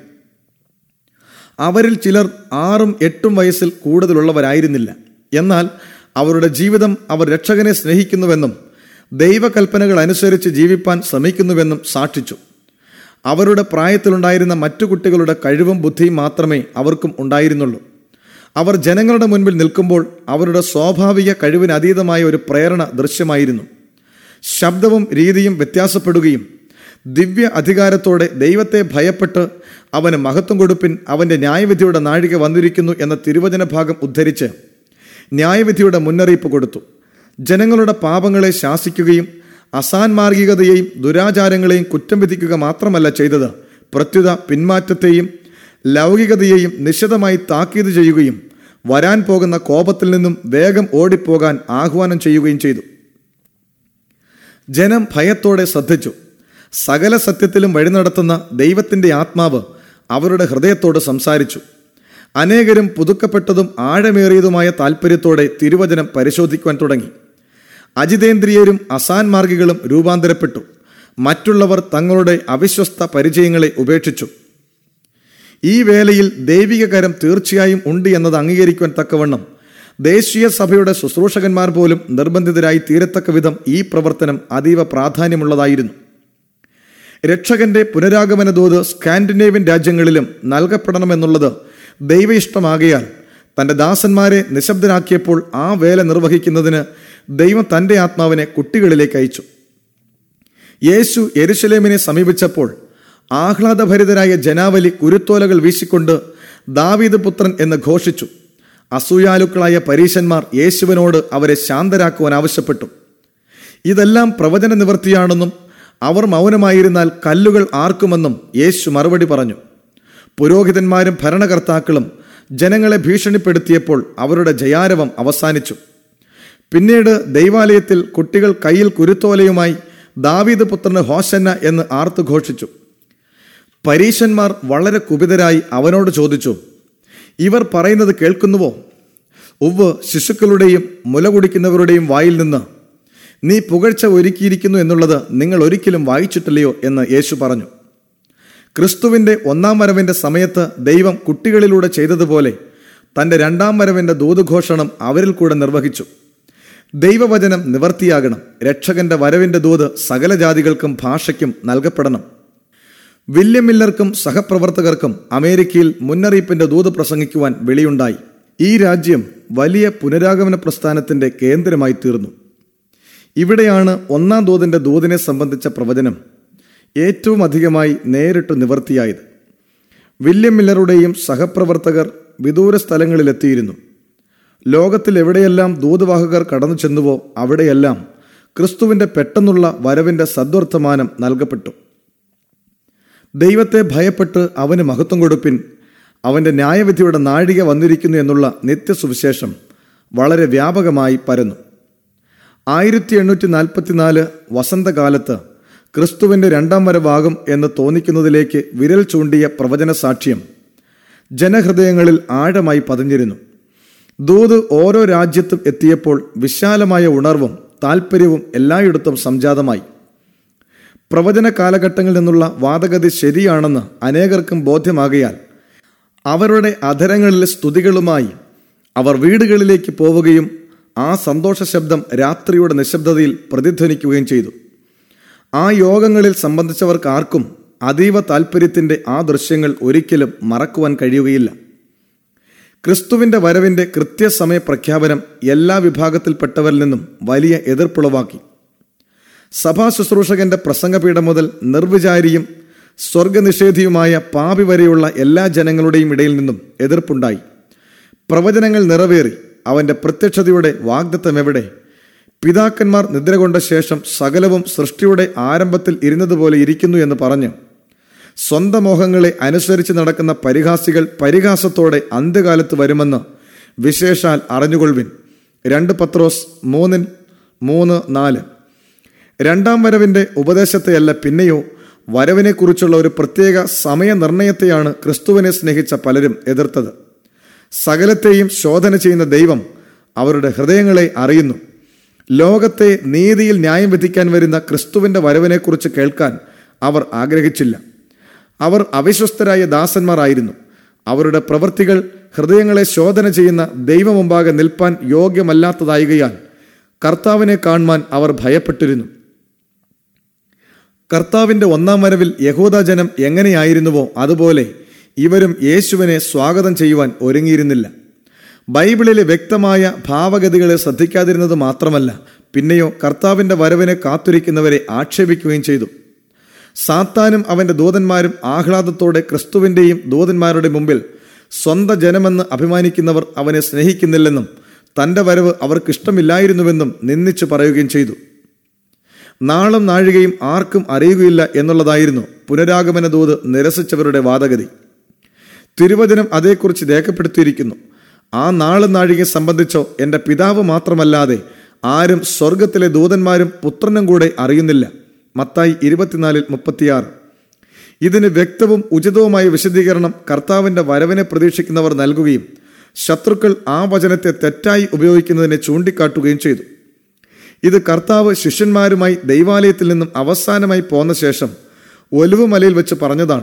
അവരിൽ ചിലർ ആറും എട്ടും വയസ്സിൽ കൂടുതലുള്ളവരായിരുന്നില്ല എന്നാൽ അവരുടെ ജീവിതം അവർ രക്ഷകനെ സ്നേഹിക്കുന്നുവെന്നും ദൈവകൽപ്പനകൾ അനുസരിച്ച് ജീവിപ്പാൻ ശ്രമിക്കുന്നുവെന്നും സാക്ഷിച്ചു അവരുടെ പ്രായത്തിലുണ്ടായിരുന്ന മറ്റു കുട്ടികളുടെ കഴിവും ബുദ്ധിയും മാത്രമേ അവർക്കും ഉണ്ടായിരുന്നുള്ളൂ അവർ ജനങ്ങളുടെ മുൻപിൽ നിൽക്കുമ്പോൾ അവരുടെ സ്വാഭാവിക കഴിവിന് അതീതമായ ഒരു പ്രേരണ ദൃശ്യമായിരുന്നു ശബ്ദവും രീതിയും വ്യത്യാസപ്പെടുകയും ദിവ്യ അധികാരത്തോടെ ദൈവത്തെ ഭയപ്പെട്ട് അവന് മഹത്വം കൊടുപ്പിൻ അവൻ്റെ ന്യായവിധിയുടെ നാഴിക വന്നിരിക്കുന്നു എന്ന തിരുവചന ഭാഗം ഉദ്ധരിച്ച് ന്യായവിധിയുടെ മുന്നറിയിപ്പ് കൊടുത്തു ജനങ്ങളുടെ പാപങ്ങളെ ശാസിക്കുകയും അസാൻമാർഗികതയെയും ദുരാചാരങ്ങളെയും കുറ്റം വിധിക്കുക മാത്രമല്ല ചെയ്തത് പ്രത്യുത പിന്മാറ്റത്തെയും ലൗകികതയെയും നിശിതമായി താക്കീത് ചെയ്യുകയും വരാൻ പോകുന്ന കോപത്തിൽ നിന്നും വേഗം ഓടിപ്പോകാൻ ആഹ്വാനം ചെയ്യുകയും ചെയ്തു ജനം ഭയത്തോടെ ശ്രദ്ധിച്ചു സകല സത്യത്തിലും വഴി നടത്തുന്ന ദൈവത്തിൻ്റെ ആത്മാവ് അവരുടെ ഹൃദയത്തോട് സംസാരിച്ചു അനേകരും പുതുക്കപ്പെട്ടതും ആഴമേറിയതുമായ താല്പര്യത്തോടെ തിരുവചനം പരിശോധിക്കുവാൻ തുടങ്ങി അജിതേന്ദ്രിയരും അസാൻമാർഗികളും രൂപാന്തരപ്പെട്ടു മറ്റുള്ളവർ തങ്ങളുടെ അവിശ്വസ്ത പരിചയങ്ങളെ ഉപേക്ഷിച്ചു ഈ വേലയിൽ ദൈവിക കരം തീർച്ചയായും ഉണ്ട് എന്നത് അംഗീകരിക്കുവാൻ തക്കവണ്ണം ദേശീയ സഭയുടെ ശുശ്രൂഷകന്മാർ പോലും നിർബന്ധിതരായി തീരത്തക്ക വിധം ഈ പ്രവർത്തനം അതീവ പ്രാധാന്യമുള്ളതായിരുന്നു രക്ഷകന്റെ പുനരാഗമന ദൂത് സ്കാൻഡിനേവ്യൻ രാജ്യങ്ങളിലും നൽകപ്പെടണമെന്നുള്ളത് ദൈവ ഇഷ്ടമാകയാൽ തൻ്റെ ദാസന്മാരെ നിശബ്ദരാക്കിയപ്പോൾ ആ വേല നിർവഹിക്കുന്നതിന് ദൈവം തൻ്റെ ആത്മാവിനെ കുട്ടികളിലേക്ക് അയച്ചു യേശു യെരുശലേമിനെ സമീപിച്ചപ്പോൾ ആഹ്ലാദഭരിതരായ ജനാവലി കുരുത്തോലകൾ വീശിക്കൊണ്ട് ദാവീദ് പുത്രൻ എന്ന് ഘോഷിച്ചു അസൂയാലുക്കളായ പരീശന്മാർ യേശുവിനോട് അവരെ ശാന്തരാക്കുവാൻ ആവശ്യപ്പെട്ടു ഇതെല്ലാം പ്രവചന നിവൃത്തിയാണെന്നും അവർ മൗനമായിരുന്നാൽ കല്ലുകൾ ആർക്കുമെന്നും യേശു മറുപടി പറഞ്ഞു പുരോഹിതന്മാരും ഭരണകർത്താക്കളും ജനങ്ങളെ ഭീഷണിപ്പെടുത്തിയപ്പോൾ അവരുടെ ജയാരവം അവസാനിച്ചു പിന്നീട് ദൈവാലയത്തിൽ കുട്ടികൾ കയ്യിൽ കുരുത്തോലയുമായി ദാവീദ് പുത്രന് ഹോശന്ന എന്ന് ആർത്തു ഘോഷിച്ചു പരീശന്മാർ വളരെ കുപിതരായി അവനോട് ചോദിച്ചു ഇവർ പറയുന്നത് കേൾക്കുന്നുവോ ഉവ് ശിശുക്കളുടെയും മുല കുടിക്കുന്നവരുടെയും വായിൽ നിന്ന് നീ പുകഴ്ച ഒരുക്കിയിരിക്കുന്നു എന്നുള്ളത് നിങ്ങൾ ഒരിക്കലും വായിച്ചിട്ടില്ലയോ എന്ന് യേശു പറഞ്ഞു ക്രിസ്തുവിന്റെ ഒന്നാം വരവിന്റെ സമയത്ത് ദൈവം കുട്ടികളിലൂടെ ചെയ്തതുപോലെ തന്റെ രണ്ടാം വരവിന്റെ ദൂതുഘോഷണം അവരിൽ കൂടെ നിർവഹിച്ചു ദൈവവചനം നിവർത്തിയാകണം രക്ഷകന്റെ വരവിന്റെ ദൂത് സകല ജാതികൾക്കും ഭാഷയ്ക്കും നൽകപ്പെടണം വില്യം മില്ലർക്കും സഹപ്രവർത്തകർക്കും അമേരിക്കയിൽ മുന്നറിയിപ്പിന്റെ ദൂത് പ്രസംഗിക്കുവാൻ വെളിയുണ്ടായി ഈ രാജ്യം വലിയ പുനരാഗമന പ്രസ്ഥാനത്തിന്റെ കേന്ദ്രമായി തീർന്നു ഇവിടെയാണ് ഒന്നാം ദൂതിന്റെ ദൂതിനെ സംബന്ധിച്ച പ്രവചനം ഏറ്റവും അധികമായി നേരിട്ട് നിവർത്തിയായത് വില്യം മില്ലറുടെയും സഹപ്രവർത്തകർ വിദൂര സ്ഥലങ്ങളിലെത്തിയിരുന്നു ലോകത്തിൽ എവിടെയെല്ലാം ദൂതവാഹകർ കടന്നു ചെന്നുവോ അവിടെയെല്ലാം ക്രിസ്തുവിന്റെ പെട്ടെന്നുള്ള വരവിന്റെ സദ്വർത്തമാനം നൽകപ്പെട്ടു ദൈവത്തെ ഭയപ്പെട്ട് അവന് മഹത്വം കൊടുപ്പിൻ അവന്റെ ന്യായവിധിയുടെ നാഴിക വന്നിരിക്കുന്നു എന്നുള്ള നിത്യസുവിശേഷം വളരെ വ്യാപകമായി പരന്നു ആയിരത്തി എണ്ണൂറ്റി നാൽപ്പത്തിനാല് വസന്തകാലത്ത് ക്രിസ്തുവിന്റെ രണ്ടാം വരവാകും എന്ന് തോന്നിക്കുന്നതിലേക്ക് വിരൽ ചൂണ്ടിയ പ്രവചന സാക്ഷ്യം ജനഹൃദയങ്ങളിൽ ആഴമായി പതിഞ്ഞിരുന്നു ദൂത് ഓരോ രാജ്യത്തും എത്തിയപ്പോൾ വിശാലമായ ഉണർവും താൽപ്പര്യവും എല്ലായിടത്തും സംജാതമായി പ്രവചന കാലഘട്ടങ്ങളിൽ നിന്നുള്ള വാദഗതി ശരിയാണെന്ന് അനേകർക്കും ബോധ്യമാകയാൽ അവരുടെ അധരങ്ങളിലെ സ്തുതികളുമായി അവർ വീടുകളിലേക്ക് പോവുകയും ആ സന്തോഷ ശബ്ദം രാത്രിയുടെ നിശബ്ദതയിൽ പ്രതിധ്വനിക്കുകയും ചെയ്തു ആ യോഗങ്ങളിൽ സംബന്ധിച്ചവർക്ക് ആർക്കും അതീവ താൽപ്പര്യത്തിന്റെ ആ ദൃശ്യങ്ങൾ ഒരിക്കലും മറക്കുവാൻ കഴിയുകയില്ല ക്രിസ്തുവിന്റെ വരവിന്റെ കൃത്യസമയ പ്രഖ്യാപനം എല്ലാ വിഭാഗത്തിൽപ്പെട്ടവരിൽ നിന്നും വലിയ എതിർപ്പുളവാക്കി സഭാ ശുശ്രൂഷകന്റെ പ്രസംഗപീഠം മുതൽ നിർവിചാരിയും സ്വർഗനിഷേധിയുമായ പാപി വരെയുള്ള എല്ലാ ജനങ്ങളുടെയും ഇടയിൽ നിന്നും എതിർപ്പുണ്ടായി പ്രവചനങ്ങൾ നിറവേറി അവന്റെ പ്രത്യക്ഷതയുടെ വാഗ്ദത്തം എവിടെ പിതാക്കന്മാർ നിദ്ര കൊണ്ട ശേഷം സകലവും സൃഷ്ടിയുടെ ആരംഭത്തിൽ ഇരുന്നതുപോലെ ഇരിക്കുന്നു എന്ന് പറഞ്ഞു സ്വന്തം മോഹങ്ങളെ അനുസരിച്ച് നടക്കുന്ന പരിഹാസികൾ പരിഹാസത്തോടെ അന്ത്യകാലത്ത് വരുമെന്ന് വിശേഷാൽ അറിഞ്ഞുകൊള്ളുവിൻ രണ്ട് പത്രോസ് മൂന്നിൽ മൂന്ന് നാല് രണ്ടാം വരവിന്റെ ഉപദേശത്തെയല്ല പിന്നെയോ വരവിനെക്കുറിച്ചുള്ള ഒരു പ്രത്യേക സമയനിർണയത്തെയാണ് ക്രിസ്തുവിനെ സ്നേഹിച്ച പലരും എതിർത്തത് സകലത്തെയും ശോധന ചെയ്യുന്ന ദൈവം അവരുടെ ഹൃദയങ്ങളെ അറിയുന്നു ലോകത്തെ നീതിയിൽ ന്യായം വിധിക്കാൻ വരുന്ന ക്രിസ്തുവിന്റെ വരവിനെക്കുറിച്ച് കേൾക്കാൻ അവർ ആഗ്രഹിച്ചില്ല അവർ അവിശ്വസ്തരായ ദാസന്മാരായിരുന്നു അവരുടെ പ്രവൃത്തികൾ ഹൃദയങ്ങളെ ശോധന ചെയ്യുന്ന ദൈവമുമ്പാകെ നിൽപ്പാൻ യോഗ്യമല്ലാത്തതായികയാൽ കർത്താവിനെ കാണുവാൻ അവർ ഭയപ്പെട്ടിരുന്നു കർത്താവിന്റെ ഒന്നാം വരവിൽ യഹൂദജനം എങ്ങനെയായിരുന്നുവോ അതുപോലെ ഇവരും യേശുവിനെ സ്വാഗതം ചെയ്യുവാൻ ഒരുങ്ങിയിരുന്നില്ല ബൈബിളിലെ വ്യക്തമായ ഭാവഗതികളെ ശ്രദ്ധിക്കാതിരുന്നത് മാത്രമല്ല പിന്നെയോ കർത്താവിന്റെ വരവിനെ കാത്തിരിക്കുന്നവരെ ആക്ഷേപിക്കുകയും ചെയ്തു സാത്താനും അവന്റെ ദൂതന്മാരും ആഹ്ലാദത്തോടെ ക്രിസ്തുവിന്റെയും ദൂതന്മാരുടെ മുമ്പിൽ സ്വന്ത ജനമെന്ന് അഭിമാനിക്കുന്നവർ അവനെ സ്നേഹിക്കുന്നില്ലെന്നും തന്റെ വരവ് അവർക്കിഷ്ടമില്ലായിരുന്നുവെന്നും നിന്ദിച്ചു പറയുകയും ചെയ്തു നാളും നാഴികയും ആർക്കും അറിയുകയില്ല എന്നുള്ളതായിരുന്നു പുനരാഗമന ദൂത് നിരസിച്ചവരുടെ വാദഗതി തിരുവചനം അതേക്കുറിച്ച് രേഖപ്പെടുത്തിയിരിക്കുന്നു ആ നാളും നാഴികയെ സംബന്ധിച്ചോ എൻ്റെ പിതാവ് മാത്രമല്ലാതെ ആരും സ്വർഗത്തിലെ ദൂതന്മാരും പുത്രനും കൂടെ അറിയുന്നില്ല മത്തായി ഇരുപത്തിനാലിൽ മുപ്പത്തിയാറ് ഇതിന് വ്യക്തവും ഉചിതവുമായ വിശദീകരണം കർത്താവിന്റെ വരവിനെ പ്രതീക്ഷിക്കുന്നവർ നൽകുകയും ശത്രുക്കൾ ആ വചനത്തെ തെറ്റായി ഉപയോഗിക്കുന്നതിനെ ചൂണ്ടിക്കാട്ടുകയും ചെയ്തു ഇത് കർത്താവ് ശിഷ്യന്മാരുമായി ദൈവാലയത്തിൽ നിന്നും അവസാനമായി പോന്ന ശേഷം ഒലിവുമലയിൽ വെച്ച് പറഞ്ഞതാണ്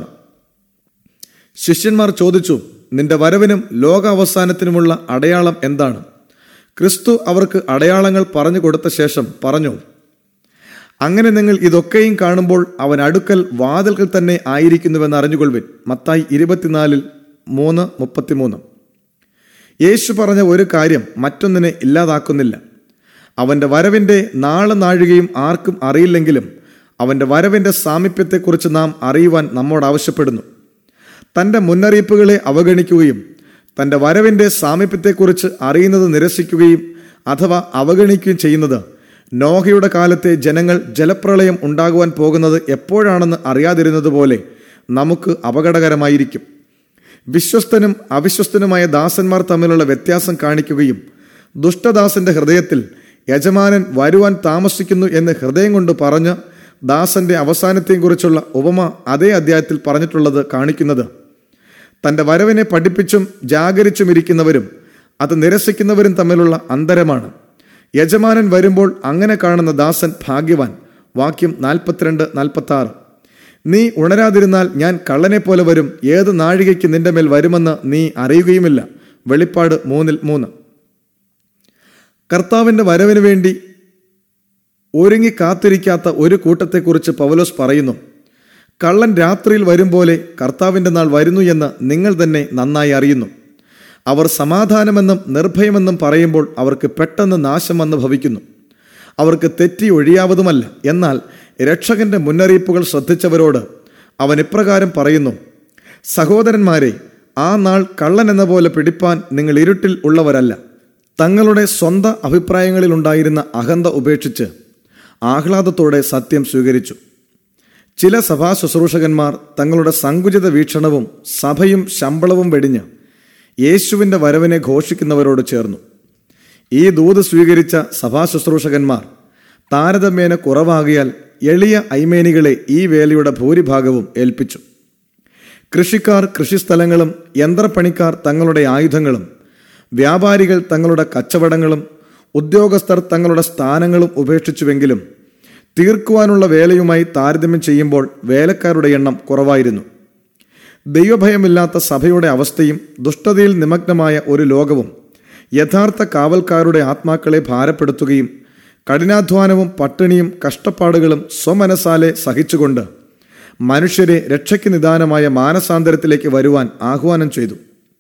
ശിഷ്യന്മാർ ചോദിച്ചു നിന്റെ വരവിനും ലോകാവസാനത്തിനുമുള്ള അടയാളം എന്താണ് ക്രിസ്തു അവർക്ക് അടയാളങ്ങൾ പറഞ്ഞു കൊടുത്ത ശേഷം പറഞ്ഞു അങ്ങനെ നിങ്ങൾ ഇതൊക്കെയും കാണുമ്പോൾ അവൻ അടുക്കൽ വാതിൽക്കൽ തന്നെ ആയിരിക്കുന്നുവെന്ന് അറിഞ്ഞുകൊള്ളുവിൻ മത്തായി ഇരുപത്തിനാലിൽ മൂന്ന് മുപ്പത്തിമൂന്ന് യേശു പറഞ്ഞ ഒരു കാര്യം മറ്റൊന്നിനെ ഇല്ലാതാക്കുന്നില്ല അവന്റെ വരവിന്റെ നാളെ നാഴികയും ആർക്കും അറിയില്ലെങ്കിലും അവന്റെ വരവിന്റെ സാമീപ്യത്തെക്കുറിച്ച് നാം അറിയുവാൻ നമ്മോട് ആവശ്യപ്പെടുന്നു തന്റെ മുന്നറിയിപ്പുകളെ അവഗണിക്കുകയും തന്റെ വരവിന്റെ സാമീപ്യത്തെക്കുറിച്ച് അറിയുന്നത് നിരസിക്കുകയും അഥവാ അവഗണിക്കുകയും ചെയ്യുന്നത് നോഹയുടെ കാലത്തെ ജനങ്ങൾ ജലപ്രളയം ഉണ്ടാകുവാൻ പോകുന്നത് എപ്പോഴാണെന്ന് അറിയാതിരുന്നതുപോലെ നമുക്ക് അപകടകരമായിരിക്കും വിശ്വസ്തനും അവിശ്വസ്തനുമായ ദാസന്മാർ തമ്മിലുള്ള വ്യത്യാസം കാണിക്കുകയും ദുഷ്ടദാസന്റെ ഹൃദയത്തിൽ യജമാനൻ വരുവാൻ താമസിക്കുന്നു എന്ന് ഹൃദയം കൊണ്ട് പറഞ്ഞ് ദാസന്റെ അവസാനത്തെയും കുറിച്ചുള്ള ഉപമ അതേ അധ്യായത്തിൽ പറഞ്ഞിട്ടുള്ളത് കാണിക്കുന്നത് തന്റെ വരവിനെ പഠിപ്പിച്ചും ജാഗരിച്ചും ഇരിക്കുന്നവരും അത് നിരസിക്കുന്നവരും തമ്മിലുള്ള അന്തരമാണ് യജമാനൻ വരുമ്പോൾ അങ്ങനെ കാണുന്ന ദാസൻ ഭാഗ്യവാൻ വാക്യം നാൽപ്പത്തിരണ്ട് നാൽപ്പത്തി ആറ് നീ ഉണരാതിരുന്നാൽ ഞാൻ കള്ളനെ പോലെ വരും ഏത് നാഴികയ്ക്ക് നിന്റെ മേൽ വരുമെന്ന് നീ അറിയുകയുമില്ല വെളിപ്പാട് മൂന്നിൽ മൂന്ന് കർത്താവിന്റെ വരവിന് വേണ്ടി ഒരുങ്ങി കാത്തിരിക്കാത്ത ഒരു കൂട്ടത്തെക്കുറിച്ച് പൗലോസ് പറയുന്നു കള്ളൻ രാത്രിയിൽ വരും പോലെ കർത്താവിന്റെ നാൾ വരുന്നു എന്ന് നിങ്ങൾ തന്നെ നന്നായി അറിയുന്നു അവർ സമാധാനമെന്നും നിർഭയമെന്നും പറയുമ്പോൾ അവർക്ക് പെട്ടെന്ന് നാശം വന്ന് ഭവിക്കുന്നു അവർക്ക് തെറ്റി ഒഴിയാവതുമല്ല എന്നാൽ രക്ഷകന്റെ മുന്നറിയിപ്പുകൾ ശ്രദ്ധിച്ചവരോട് അവൻ ഇപ്രകാരം പറയുന്നു സഹോദരന്മാരെ ആ നാൾ കള്ളൻ എന്ന പോലെ പിടിപ്പാൻ നിങ്ങൾ ഇരുട്ടിൽ ഉള്ളവരല്ല തങ്ങളുടെ സ്വന്തം അഭിപ്രായങ്ങളിലുണ്ടായിരുന്ന അഹന്ത ഉപേക്ഷിച്ച് ആഹ്ലാദത്തോടെ സത്യം സ്വീകരിച്ചു ചില സഭാ ശുശ്രൂഷകന്മാർ തങ്ങളുടെ സങ്കുചിത വീക്ഷണവും സഭയും ശമ്പളവും വെടിഞ്ഞ് യേശുവിൻ്റെ വരവിനെ ഘോഷിക്കുന്നവരോട് ചേർന്നു ഈ ദൂത് സ്വീകരിച്ച സഭാ ശുശ്രൂഷകന്മാർ താരതമ്യേന കുറവാകിയാൽ എളിയ ഐമേനികളെ ഈ വേലയുടെ ഭൂരിഭാഗവും ഏൽപ്പിച്ചു കൃഷിക്കാർ കൃഷിസ്ഥലങ്ങളും യന്ത്രപ്പണിക്കാർ തങ്ങളുടെ ആയുധങ്ങളും വ്യാപാരികൾ തങ്ങളുടെ കച്ചവടങ്ങളും ഉദ്യോഗസ്ഥർ തങ്ങളുടെ സ്ഥാനങ്ങളും ഉപേക്ഷിച്ചുവെങ്കിലും തീർക്കുവാനുള്ള വേലയുമായി താരതമ്യം ചെയ്യുമ്പോൾ വേലക്കാരുടെ എണ്ണം കുറവായിരുന്നു ദൈവഭയമില്ലാത്ത സഭയുടെ അവസ്ഥയും ദുഷ്ടതയിൽ നിമഗ്നമായ ഒരു ലോകവും യഥാർത്ഥ കാവൽക്കാരുടെ ആത്മാക്കളെ ഭാരപ്പെടുത്തുകയും കഠിനാധ്വാനവും പട്ടിണിയും കഷ്ടപ്പാടുകളും സ്വമനസാലെ സഹിച്ചുകൊണ്ട് മനുഷ്യരെ രക്ഷയ്ക്ക് നിദാനമായ മാനസാന്തരത്തിലേക്ക് വരുവാൻ ആഹ്വാനം ചെയ്തു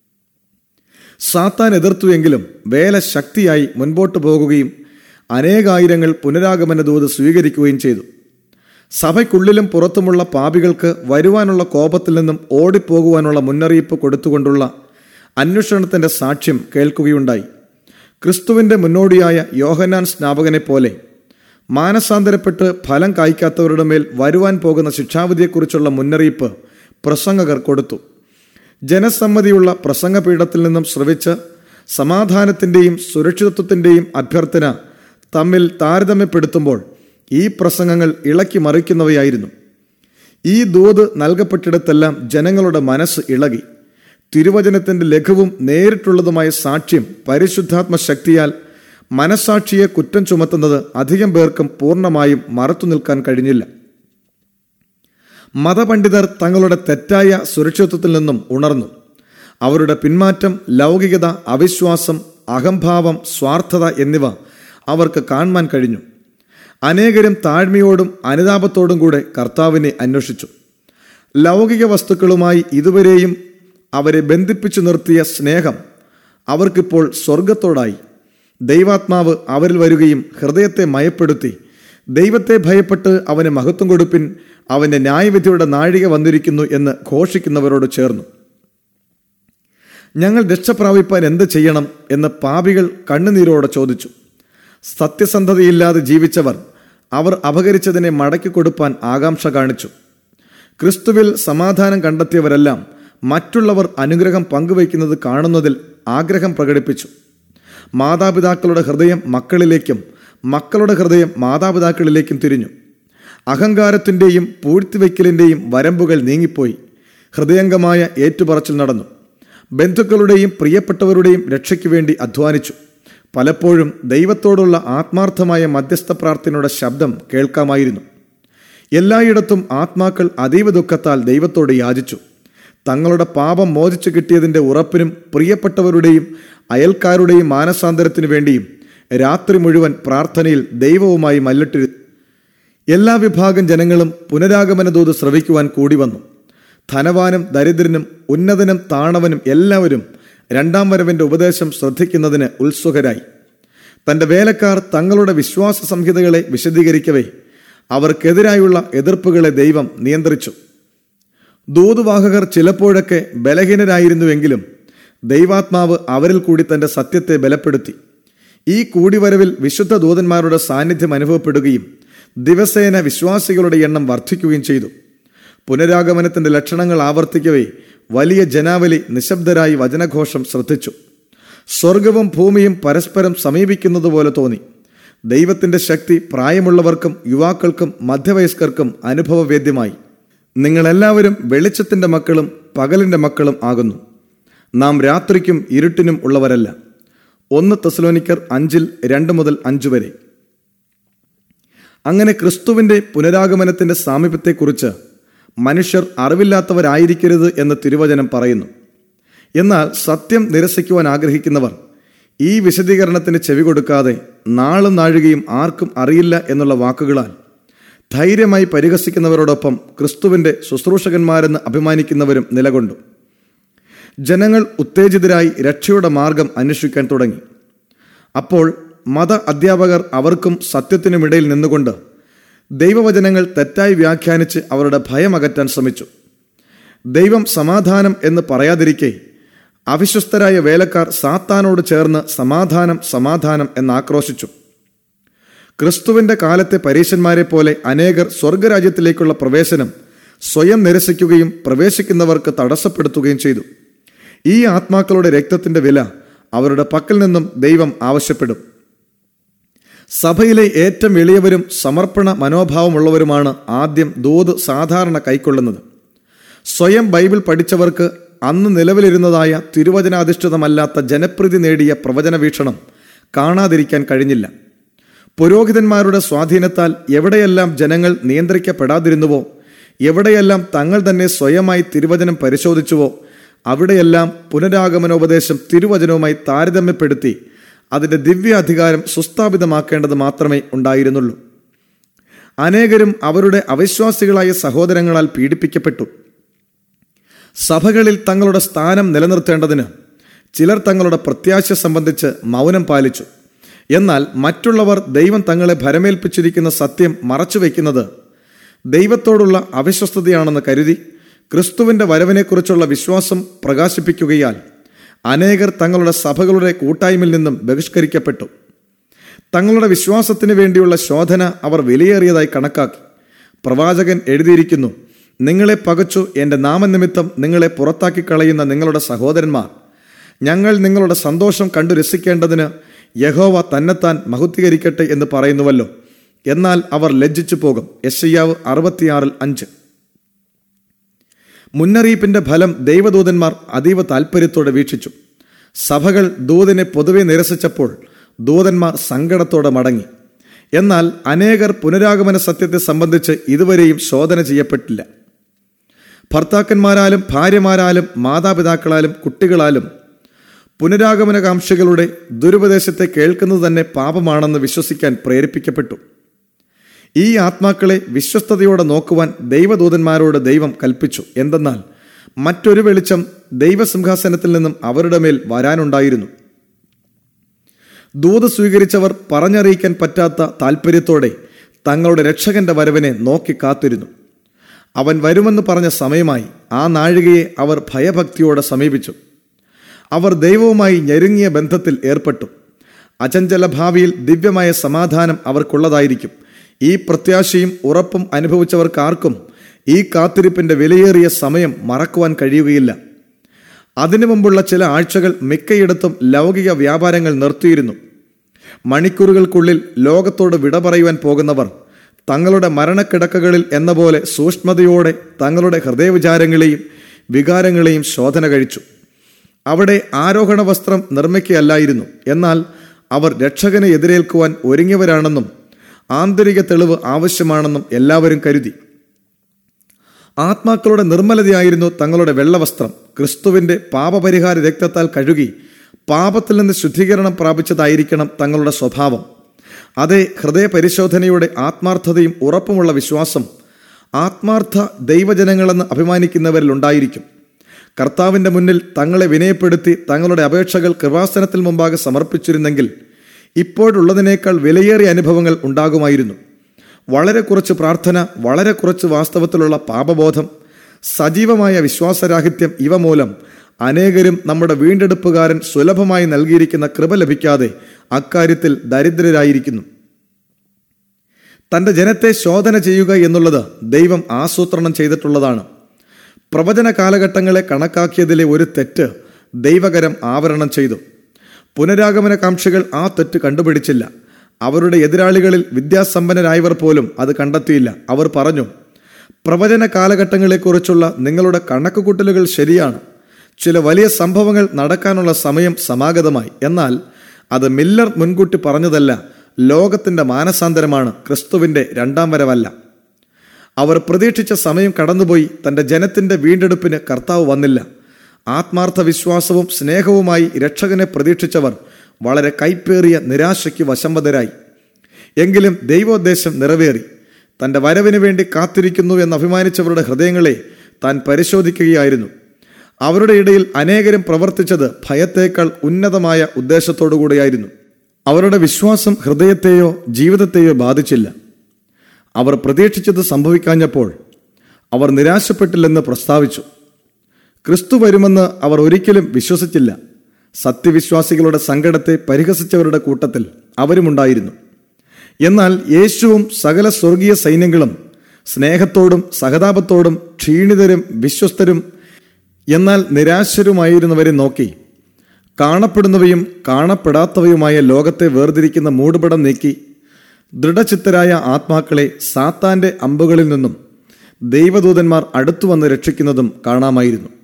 സാത്താൻ എതിർത്തുവെങ്കിലും വേല ശക്തിയായി മുൻപോട്ട് പോകുകയും അനേകായിരങ്ങൾ പുനരാഗമന ദൂത് സ്വീകരിക്കുകയും ചെയ്തു സഭയ്ക്കുള്ളിലും പുറത്തുമുള്ള പാപികൾക്ക് വരുവാനുള്ള കോപത്തിൽ നിന്നും ഓടിപ്പോകുവാനുള്ള മുന്നറിയിപ്പ് കൊടുത്തുകൊണ്ടുള്ള അന്വേഷണത്തിന്റെ സാക്ഷ്യം കേൾക്കുകയുണ്ടായി ക്രിസ്തുവിന്റെ മുന്നോടിയായ യോഹനാൻ സ്നാപകനെ പോലെ മാനസാന്തരപ്പെട്ട് ഫലം കായ്ക്കാത്തവരുടെ മേൽ വരുവാൻ പോകുന്ന ശിക്ഷാവിധിയെക്കുറിച്ചുള്ള മുന്നറിയിപ്പ് പ്രസംഗകർ കൊടുത്തു ജനസമ്മതിയുള്ള പ്രസംഗപീഠത്തിൽ നിന്നും ശ്രവിച്ച് സമാധാനത്തിൻ്റെയും സുരക്ഷിതത്വത്തിൻ്റെയും അഭ്യർത്ഥന തമ്മിൽ താരതമ്യപ്പെടുത്തുമ്പോൾ ഈ പ്രസംഗങ്ങൾ ഇളക്കി മറിക്കുന്നവയായിരുന്നു ഈ ദൂത് നൽകപ്പെട്ടിടത്തെല്ലാം ജനങ്ങളുടെ മനസ്സ് ഇളകി തിരുവചനത്തിന്റെ ലഘുവും നേരിട്ടുള്ളതുമായ സാക്ഷ്യം പരിശുദ്ധാത്മ ശക്തിയാൽ മനസാക്ഷിയെ കുറ്റം ചുമത്തുന്നത് അധികം പേർക്കും പൂർണ്ണമായും മറത്തു നിൽക്കാൻ കഴിഞ്ഞില്ല മതപണ്ഡിതർ തങ്ങളുടെ തെറ്റായ സുരക്ഷിതത്വത്തിൽ നിന്നും ഉണർന്നു അവരുടെ പിന്മാറ്റം ലൗകികത അവിശ്വാസം അഹംഭാവം സ്വാർത്ഥത എന്നിവ അവർക്ക് കാണുവാൻ കഴിഞ്ഞു അനേകരും താഴ്മയോടും അനുതാപത്തോടും കൂടെ കർത്താവിനെ അന്വേഷിച്ചു ലൗകിക വസ്തുക്കളുമായി ഇതുവരെയും അവരെ ബന്ധിപ്പിച്ചു നിർത്തിയ സ്നേഹം അവർക്കിപ്പോൾ സ്വർഗത്തോടായി ദൈവാത്മാവ് അവരിൽ വരികയും ഹൃദയത്തെ മയപ്പെടുത്തി ദൈവത്തെ ഭയപ്പെട്ട് അവന് മഹത്വം കൊടുപ്പിൻ അവന്റെ ന്യായവിധിയുടെ നാഴിക വന്നിരിക്കുന്നു എന്ന് ഘോഷിക്കുന്നവരോട് ചേർന്നു ഞങ്ങൾ രക്ഷപ്രാപിപ്പാൻ എന്ത് ചെയ്യണം എന്ന് പാപികൾ കണ്ണുനീരോടെ ചോദിച്ചു സത്യസന്ധതയില്ലാതെ ജീവിച്ചവർ അവർ അപകരിച്ചതിനെ മടക്കി കൊടുപ്പാൻ ആകാംക്ഷ കാണിച്ചു ക്രിസ്തുവിൽ സമാധാനം കണ്ടെത്തിയവരെല്ലാം മറ്റുള്ളവർ അനുഗ്രഹം പങ്കുവയ്ക്കുന്നത് കാണുന്നതിൽ ആഗ്രഹം പ്രകടിപ്പിച്ചു മാതാപിതാക്കളുടെ ഹൃദയം മക്കളിലേക്കും മക്കളുടെ ഹൃദയം മാതാപിതാക്കളിലേക്കും തിരിഞ്ഞു അഹങ്കാരത്തിൻ്റെയും പൂഴ്ത്തിവയ്ക്കലിൻ്റെയും വരമ്പുകൾ നീങ്ങിപ്പോയി ഹൃദയംഗമായ ഏറ്റുപറച്ചിൽ നടന്നു ബന്ധുക്കളുടെയും പ്രിയപ്പെട്ടവരുടെയും രക്ഷയ്ക്ക് വേണ്ടി അധ്വാനിച്ചു പലപ്പോഴും ദൈവത്തോടുള്ള ആത്മാർത്ഥമായ മധ്യസ്ഥ പ്രാർത്ഥനയുടെ ശബ്ദം കേൾക്കാമായിരുന്നു എല്ലായിടത്തും ആത്മാക്കൾ അതീവ ദുഃഖത്താൽ ദൈവത്തോട് യാചിച്ചു തങ്ങളുടെ പാപം മോചിച്ചു കിട്ടിയതിൻ്റെ ഉറപ്പിനും പ്രിയപ്പെട്ടവരുടെയും അയൽക്കാരുടെയും മാനസാന്തരത്തിനു വേണ്ടിയും രാത്രി മുഴുവൻ പ്രാർത്ഥനയിൽ ദൈവവുമായി മല്ലിട്ടിരുന്നു എല്ലാ വിഭാഗം ജനങ്ങളും പുനരാഗമന ദൂത് ശ്രവിക്കുവാൻ കൂടി വന്നു ധനവാനും ദരിദ്രനും ഉന്നതനും താണവനും എല്ലാവരും രണ്ടാം വരവിന്റെ ഉപദേശം ശ്രദ്ധിക്കുന്നതിന് ഉത്സുകരായി തന്റെ വേലക്കാർ തങ്ങളുടെ വിശ്വാസ സംഹിതകളെ വിശദീകരിക്കവേ അവർക്കെതിരായുള്ള എതിർപ്പുകളെ ദൈവം നിയന്ത്രിച്ചു ദൂതുവാഹകർ ചിലപ്പോഴൊക്കെ ബലഹീനരായിരുന്നുവെങ്കിലും ദൈവാത്മാവ് അവരിൽ കൂടി തന്റെ സത്യത്തെ ബലപ്പെടുത്തി ഈ കൂടിവരവിൽ വിശുദ്ധ ദൂതന്മാരുടെ സാന്നിധ്യം അനുഭവപ്പെടുകയും ദിവസേന വിശ്വാസികളുടെ എണ്ണം വർദ്ധിക്കുകയും ചെയ്തു പുനരാഗമനത്തിന്റെ ലക്ഷണങ്ങൾ ആവർത്തിക്കവേ വലിയ ജനാവലി നിശബ്ദരായി വചനഘോഷം ശ്രദ്ധിച്ചു സ്വർഗവും ഭൂമിയും പരസ്പരം സമീപിക്കുന്നതുപോലെ തോന്നി ദൈവത്തിന്റെ ശക്തി പ്രായമുള്ളവർക്കും യുവാക്കൾക്കും മധ്യവയസ്കർക്കും അനുഭവവേദ്യമായി നിങ്ങളെല്ലാവരും വെളിച്ചത്തിന്റെ മക്കളും പകലിന്റെ മക്കളും ആകുന്നു നാം രാത്രിക്കും ഇരുട്ടിനും ഉള്ളവരല്ല ഒന്ന് തെസലോനിക്കർ അഞ്ചിൽ രണ്ട് മുതൽ അഞ്ച് വരെ അങ്ങനെ ക്രിസ്തുവിന്റെ പുനരാഗമനത്തിന്റെ സാമീപ്യത്തെക്കുറിച്ച് മനുഷ്യർ അറിവില്ലാത്തവരായിരിക്കരുത് എന്ന് തിരുവചനം പറയുന്നു എന്നാൽ സത്യം നിരസിക്കുവാൻ ആഗ്രഹിക്കുന്നവർ ഈ വിശദീകരണത്തിന് ചെവി കൊടുക്കാതെ നാളും നാഴുകയും ആർക്കും അറിയില്ല എന്നുള്ള വാക്കുകളാൽ ധൈര്യമായി പരിഹസിക്കുന്നവരോടൊപ്പം ക്രിസ്തുവിന്റെ ശുശ്രൂഷകന്മാരെന്ന് അഭിമാനിക്കുന്നവരും നിലകൊണ്ടു ജനങ്ങൾ ഉത്തേജിതരായി രക്ഷയുടെ മാർഗം അന്വേഷിക്കാൻ തുടങ്ങി അപ്പോൾ മത അധ്യാപകർ അവർക്കും സത്യത്തിനുമിടയിൽ നിന്നുകൊണ്ട് ദൈവവചനങ്ങൾ തെറ്റായി വ്യാഖ്യാനിച്ച് അവരുടെ ഭയം അകറ്റാൻ ശ്രമിച്ചു ദൈവം സമാധാനം എന്ന് പറയാതിരിക്കെ അവിശ്വസ്തരായ വേലക്കാർ സാത്താനോട് ചേർന്ന് സമാധാനം സമാധാനം എന്ന് ആക്രോശിച്ചു ക്രിസ്തുവിന്റെ കാലത്തെ പരീശന്മാരെ പോലെ അനേകർ സ്വർഗരാജ്യത്തിലേക്കുള്ള പ്രവേശനം സ്വയം നിരസിക്കുകയും പ്രവേശിക്കുന്നവർക്ക് തടസ്സപ്പെടുത്തുകയും ചെയ്തു ഈ ആത്മാക്കളുടെ രക്തത്തിന്റെ വില അവരുടെ പക്കൽ നിന്നും ദൈവം ആവശ്യപ്പെടും സഭയിലെ ഏറ്റവും എളിയവരും സമർപ്പണ മനോഭാവമുള്ളവരുമാണ് ആദ്യം ദൂത് സാധാരണ കൈക്കൊള്ളുന്നത് സ്വയം ബൈബിൾ പഠിച്ചവർക്ക് അന്ന് നിലവിലിരുന്നതായ തിരുവചനാധിഷ്ഠിതമല്ലാത്ത ജനപ്രീതി നേടിയ പ്രവചന വീക്ഷണം കാണാതിരിക്കാൻ കഴിഞ്ഞില്ല പുരോഹിതന്മാരുടെ സ്വാധീനത്താൽ എവിടെയെല്ലാം ജനങ്ങൾ നിയന്ത്രിക്കപ്പെടാതിരുന്നുവോ എവിടെയെല്ലാം തങ്ങൾ തന്നെ സ്വയമായി തിരുവചനം പരിശോധിച്ചുവോ അവിടെയെല്ലാം പുനരാഗമനോപദേശം തിരുവചനവുമായി താരതമ്യപ്പെടുത്തി അതിന്റെ ദിവ്യ അധികാരം സുസ്ഥാപിതമാക്കേണ്ടത് മാത്രമേ ഉണ്ടായിരുന്നുള്ളൂ അനേകരും അവരുടെ അവിശ്വാസികളായ സഹോദരങ്ങളാൽ പീഡിപ്പിക്കപ്പെട്ടു സഭകളിൽ തങ്ങളുടെ സ്ഥാനം നിലനിർത്തേണ്ടതിന് ചിലർ തങ്ങളുടെ പ്രത്യാശ സംബന്ധിച്ച് മൗനം പാലിച്ചു എന്നാൽ മറ്റുള്ളവർ ദൈവം തങ്ങളെ ഭരമേൽപ്പിച്ചിരിക്കുന്ന സത്യം മറച്ചുവെക്കുന്നത് ദൈവത്തോടുള്ള അവിശ്വസ്തതയാണെന്ന് കരുതി ക്രിസ്തുവിന്റെ വരവിനെക്കുറിച്ചുള്ള വിശ്വാസം പ്രകാശിപ്പിക്കുകയാൽ അനേകർ തങ്ങളുടെ സഭകളുടെ കൂട്ടായ്മയിൽ നിന്നും ബഹിഷ്കരിക്കപ്പെട്ടു തങ്ങളുടെ വിശ്വാസത്തിന് വേണ്ടിയുള്ള ശോധന അവർ വിലയേറിയതായി കണക്കാക്കി പ്രവാചകൻ എഴുതിയിരിക്കുന്നു നിങ്ങളെ പകച്ചു എൻ്റെ നാമനിമിത്തം നിങ്ങളെ പുറത്താക്കി കളയുന്ന നിങ്ങളുടെ സഹോദരന്മാർ ഞങ്ങൾ നിങ്ങളുടെ സന്തോഷം കണ്ടു രസിക്കേണ്ടതിന് യഹോവ തന്നെത്താൻ മഹുദ്ധീകരിക്കട്ടെ എന്ന് പറയുന്നുവല്ലോ എന്നാൽ അവർ ലജ്ജിച്ചു പോകും യശയ്യാവ് അറുപത്തിയാറിൽ അഞ്ച് മുന്നറിയിപ്പിന്റെ ഫലം ദൈവദൂതന്മാർ അതീവ താൽപ്പര്യത്തോടെ വീക്ഷിച്ചു സഭകൾ ദൂതനെ പൊതുവെ നിരസിച്ചപ്പോൾ ദൂതന്മാർ സങ്കടത്തോടെ മടങ്ങി എന്നാൽ അനേകർ പുനരാഗമന സത്യത്തെ സംബന്ധിച്ച് ഇതുവരെയും ശോധന ചെയ്യപ്പെട്ടില്ല ഭർത്താക്കന്മാരാലും ഭാര്യമാരാലും മാതാപിതാക്കളാലും കുട്ടികളാലും പുനരാഗമനകാംക്ഷികളുടെ ദുരുപദേശത്തെ കേൾക്കുന്നത് തന്നെ പാപമാണെന്ന് വിശ്വസിക്കാൻ പ്രേരിപ്പിക്കപ്പെട്ടു ഈ ആത്മാക്കളെ വിശ്വസ്തയോടെ നോക്കുവാൻ ദൈവദൂതന്മാരോട് ദൈവം കൽപ്പിച്ചു എന്തെന്നാൽ മറ്റൊരു വെളിച്ചം ദൈവസിംഹാസനത്തിൽ നിന്നും അവരുടെ മേൽ വരാനുണ്ടായിരുന്നു ദൂത് സ്വീകരിച്ചവർ പറഞ്ഞറിയിക്കാൻ പറ്റാത്ത താൽപ്പര്യത്തോടെ തങ്ങളുടെ രക്ഷകന്റെ വരവിനെ നോക്കി കാത്തിരുന്നു അവൻ വരുമെന്ന് പറഞ്ഞ സമയമായി ആ നാഴികയെ അവർ ഭയഭക്തിയോടെ സമീപിച്ചു അവർ ദൈവവുമായി ഞെരുങ്ങിയ ബന്ധത്തിൽ ഏർപ്പെട്ടു അചഞ്ചല ഭാവിയിൽ ദിവ്യമായ സമാധാനം അവർക്കുള്ളതായിരിക്കും ഈ പ്രത്യാശയും ഉറപ്പും അനുഭവിച്ചവർക്കാർക്കും ഈ കാത്തിരിപ്പിന്റെ വിലയേറിയ സമയം മറക്കുവാൻ കഴിയുകയില്ല അതിനു മുമ്പുള്ള ചില ആഴ്ചകൾ മിക്കയിടത്തും ലൗകിക വ്യാപാരങ്ങൾ നിർത്തിയിരുന്നു മണിക്കൂറുകൾക്കുള്ളിൽ ലോകത്തോട് വിട പറയുവാൻ പോകുന്നവർ തങ്ങളുടെ മരണക്കിടക്കകളിൽ എന്ന പോലെ സൂക്ഷ്മതയോടെ തങ്ങളുടെ ഹൃദയവിചാരങ്ങളെയും വികാരങ്ങളെയും ശോധന കഴിച്ചു അവിടെ ആരോഹണ വസ്ത്രം നിർമ്മിക്കുകയല്ലായിരുന്നു എന്നാൽ അവർ രക്ഷകനെ എതിരേൽക്കുവാൻ ഒരുങ്ങിയവരാണെന്നും ആന്തരിക തെളിവ് ആവശ്യമാണെന്നും എല്ലാവരും കരുതി ആത്മാക്കളുടെ നിർമ്മലതയായിരുന്നു തങ്ങളുടെ വെള്ളവസ്ത്രം ക്രിസ്തുവിന്റെ പാപപരിഹാര രക്തത്താൽ കഴുകി പാപത്തിൽ നിന്ന് ശുദ്ധീകരണം പ്രാപിച്ചതായിരിക്കണം തങ്ങളുടെ സ്വഭാവം അതേ ഹൃദയപരിശോധനയുടെ ആത്മാർത്ഥതയും ഉറപ്പുമുള്ള വിശ്വാസം ആത്മാർത്ഥ ദൈവജനങ്ങളെന്ന് അഭിമാനിക്കുന്നവരിൽ ഉണ്ടായിരിക്കും കർത്താവിന്റെ മുന്നിൽ തങ്ങളെ വിനയപ്പെടുത്തി തങ്ങളുടെ അപേക്ഷകൾ കൃപാസനത്തിൽ മുമ്പാകെ സമർപ്പിച്ചിരുന്നെങ്കിൽ ഇപ്പോഴുള്ളതിനേക്കാൾ വിലയേറിയ അനുഭവങ്ങൾ ഉണ്ടാകുമായിരുന്നു വളരെ കുറച്ച് പ്രാർത്ഥന വളരെ കുറച്ച് വാസ്തവത്തിലുള്ള പാപബോധം സജീവമായ വിശ്വാസരാഹിത്യം ഇവ മൂലം അനേകരും നമ്മുടെ വീണ്ടെടുപ്പുകാരൻ സുലഭമായി നൽകിയിരിക്കുന്ന കൃപ ലഭിക്കാതെ അക്കാര്യത്തിൽ ദരിദ്രരായിരിക്കുന്നു തന്റെ ജനത്തെ ശോധന ചെയ്യുക എന്നുള്ളത് ദൈവം ആസൂത്രണം ചെയ്തിട്ടുള്ളതാണ് പ്രവചന കാലഘട്ടങ്ങളെ കണക്കാക്കിയതിലെ ഒരു തെറ്റ് ദൈവകരം ആവരണം ചെയ്തു പുനരാഗമന കാംക്ഷികൾ ആ തെറ്റ് കണ്ടുപിടിച്ചില്ല അവരുടെ എതിരാളികളിൽ വിദ്യാസമ്പന്നരായവർ പോലും അത് കണ്ടെത്തിയില്ല അവർ പറഞ്ഞു പ്രവചന കാലഘട്ടങ്ങളെക്കുറിച്ചുള്ള നിങ്ങളുടെ കണക്കുകൂട്ടലുകൾ ശരിയാണ് ചില വലിയ സംഭവങ്ങൾ നടക്കാനുള്ള സമയം സമാഗതമായി എന്നാൽ അത് മില്ലർ മുൻകൂട്ടി പറഞ്ഞതല്ല ലോകത്തിന്റെ മാനസാന്തരമാണ് ക്രിസ്തുവിന്റെ രണ്ടാം വരവല്ല അവർ പ്രതീക്ഷിച്ച സമയം കടന്നുപോയി തന്റെ ജനത്തിന്റെ വീണ്ടെടുപ്പിന് കർത്താവ് വന്നില്ല ആത്മാർത്ഥ വിശ്വാസവും സ്നേഹവുമായി രക്ഷകനെ പ്രതീക്ഷിച്ചവർ വളരെ കൈപ്പേറിയ നിരാശയ്ക്ക് വശംവതരായി എങ്കിലും ദൈവോദ്ദേശം നിറവേറി തന്റെ വരവിന് വേണ്ടി കാത്തിരിക്കുന്നു എന്ന് അഭിമാനിച്ചവരുടെ ഹൃദയങ്ങളെ താൻ പരിശോധിക്കുകയായിരുന്നു അവരുടെ ഇടയിൽ അനേകരും പ്രവർത്തിച്ചത് ഭയത്തേക്കാൾ ഉന്നതമായ ഉദ്ദേശത്തോടുകൂടിയായിരുന്നു അവരുടെ വിശ്വാസം ഹൃദയത്തെയോ ജീവിതത്തെയോ ബാധിച്ചില്ല അവർ പ്രതീക്ഷിച്ചത് സംഭവിക്കാഞ്ഞപ്പോൾ അവർ നിരാശപ്പെട്ടില്ലെന്ന് പ്രസ്താവിച്ചു ക്രിസ്തു വരുമെന്ന് അവർ ഒരിക്കലും വിശ്വസിച്ചില്ല സത്യവിശ്വാസികളുടെ സങ്കടത്തെ പരിഹസിച്ചവരുടെ കൂട്ടത്തിൽ അവരുമുണ്ടായിരുന്നു എന്നാൽ യേശുവും സകല സ്വർഗീയ സൈന്യങ്ങളും സ്നേഹത്തോടും സഹതാപത്തോടും ക്ഷീണിതരും വിശ്വസ്തരും എന്നാൽ നിരാശരുമായിരുന്നവരെ നോക്കി കാണപ്പെടുന്നവയും കാണപ്പെടാത്തവയുമായ ലോകത്തെ വേർതിരിക്കുന്ന മൂടുപടം നീക്കി ദൃഢചിത്തരായ ആത്മാക്കളെ സാത്താന്റെ അമ്പുകളിൽ നിന്നും ദൈവദൂതന്മാർ അടുത്തു വന്ന് രക്ഷിക്കുന്നതും കാണാമായിരുന്നു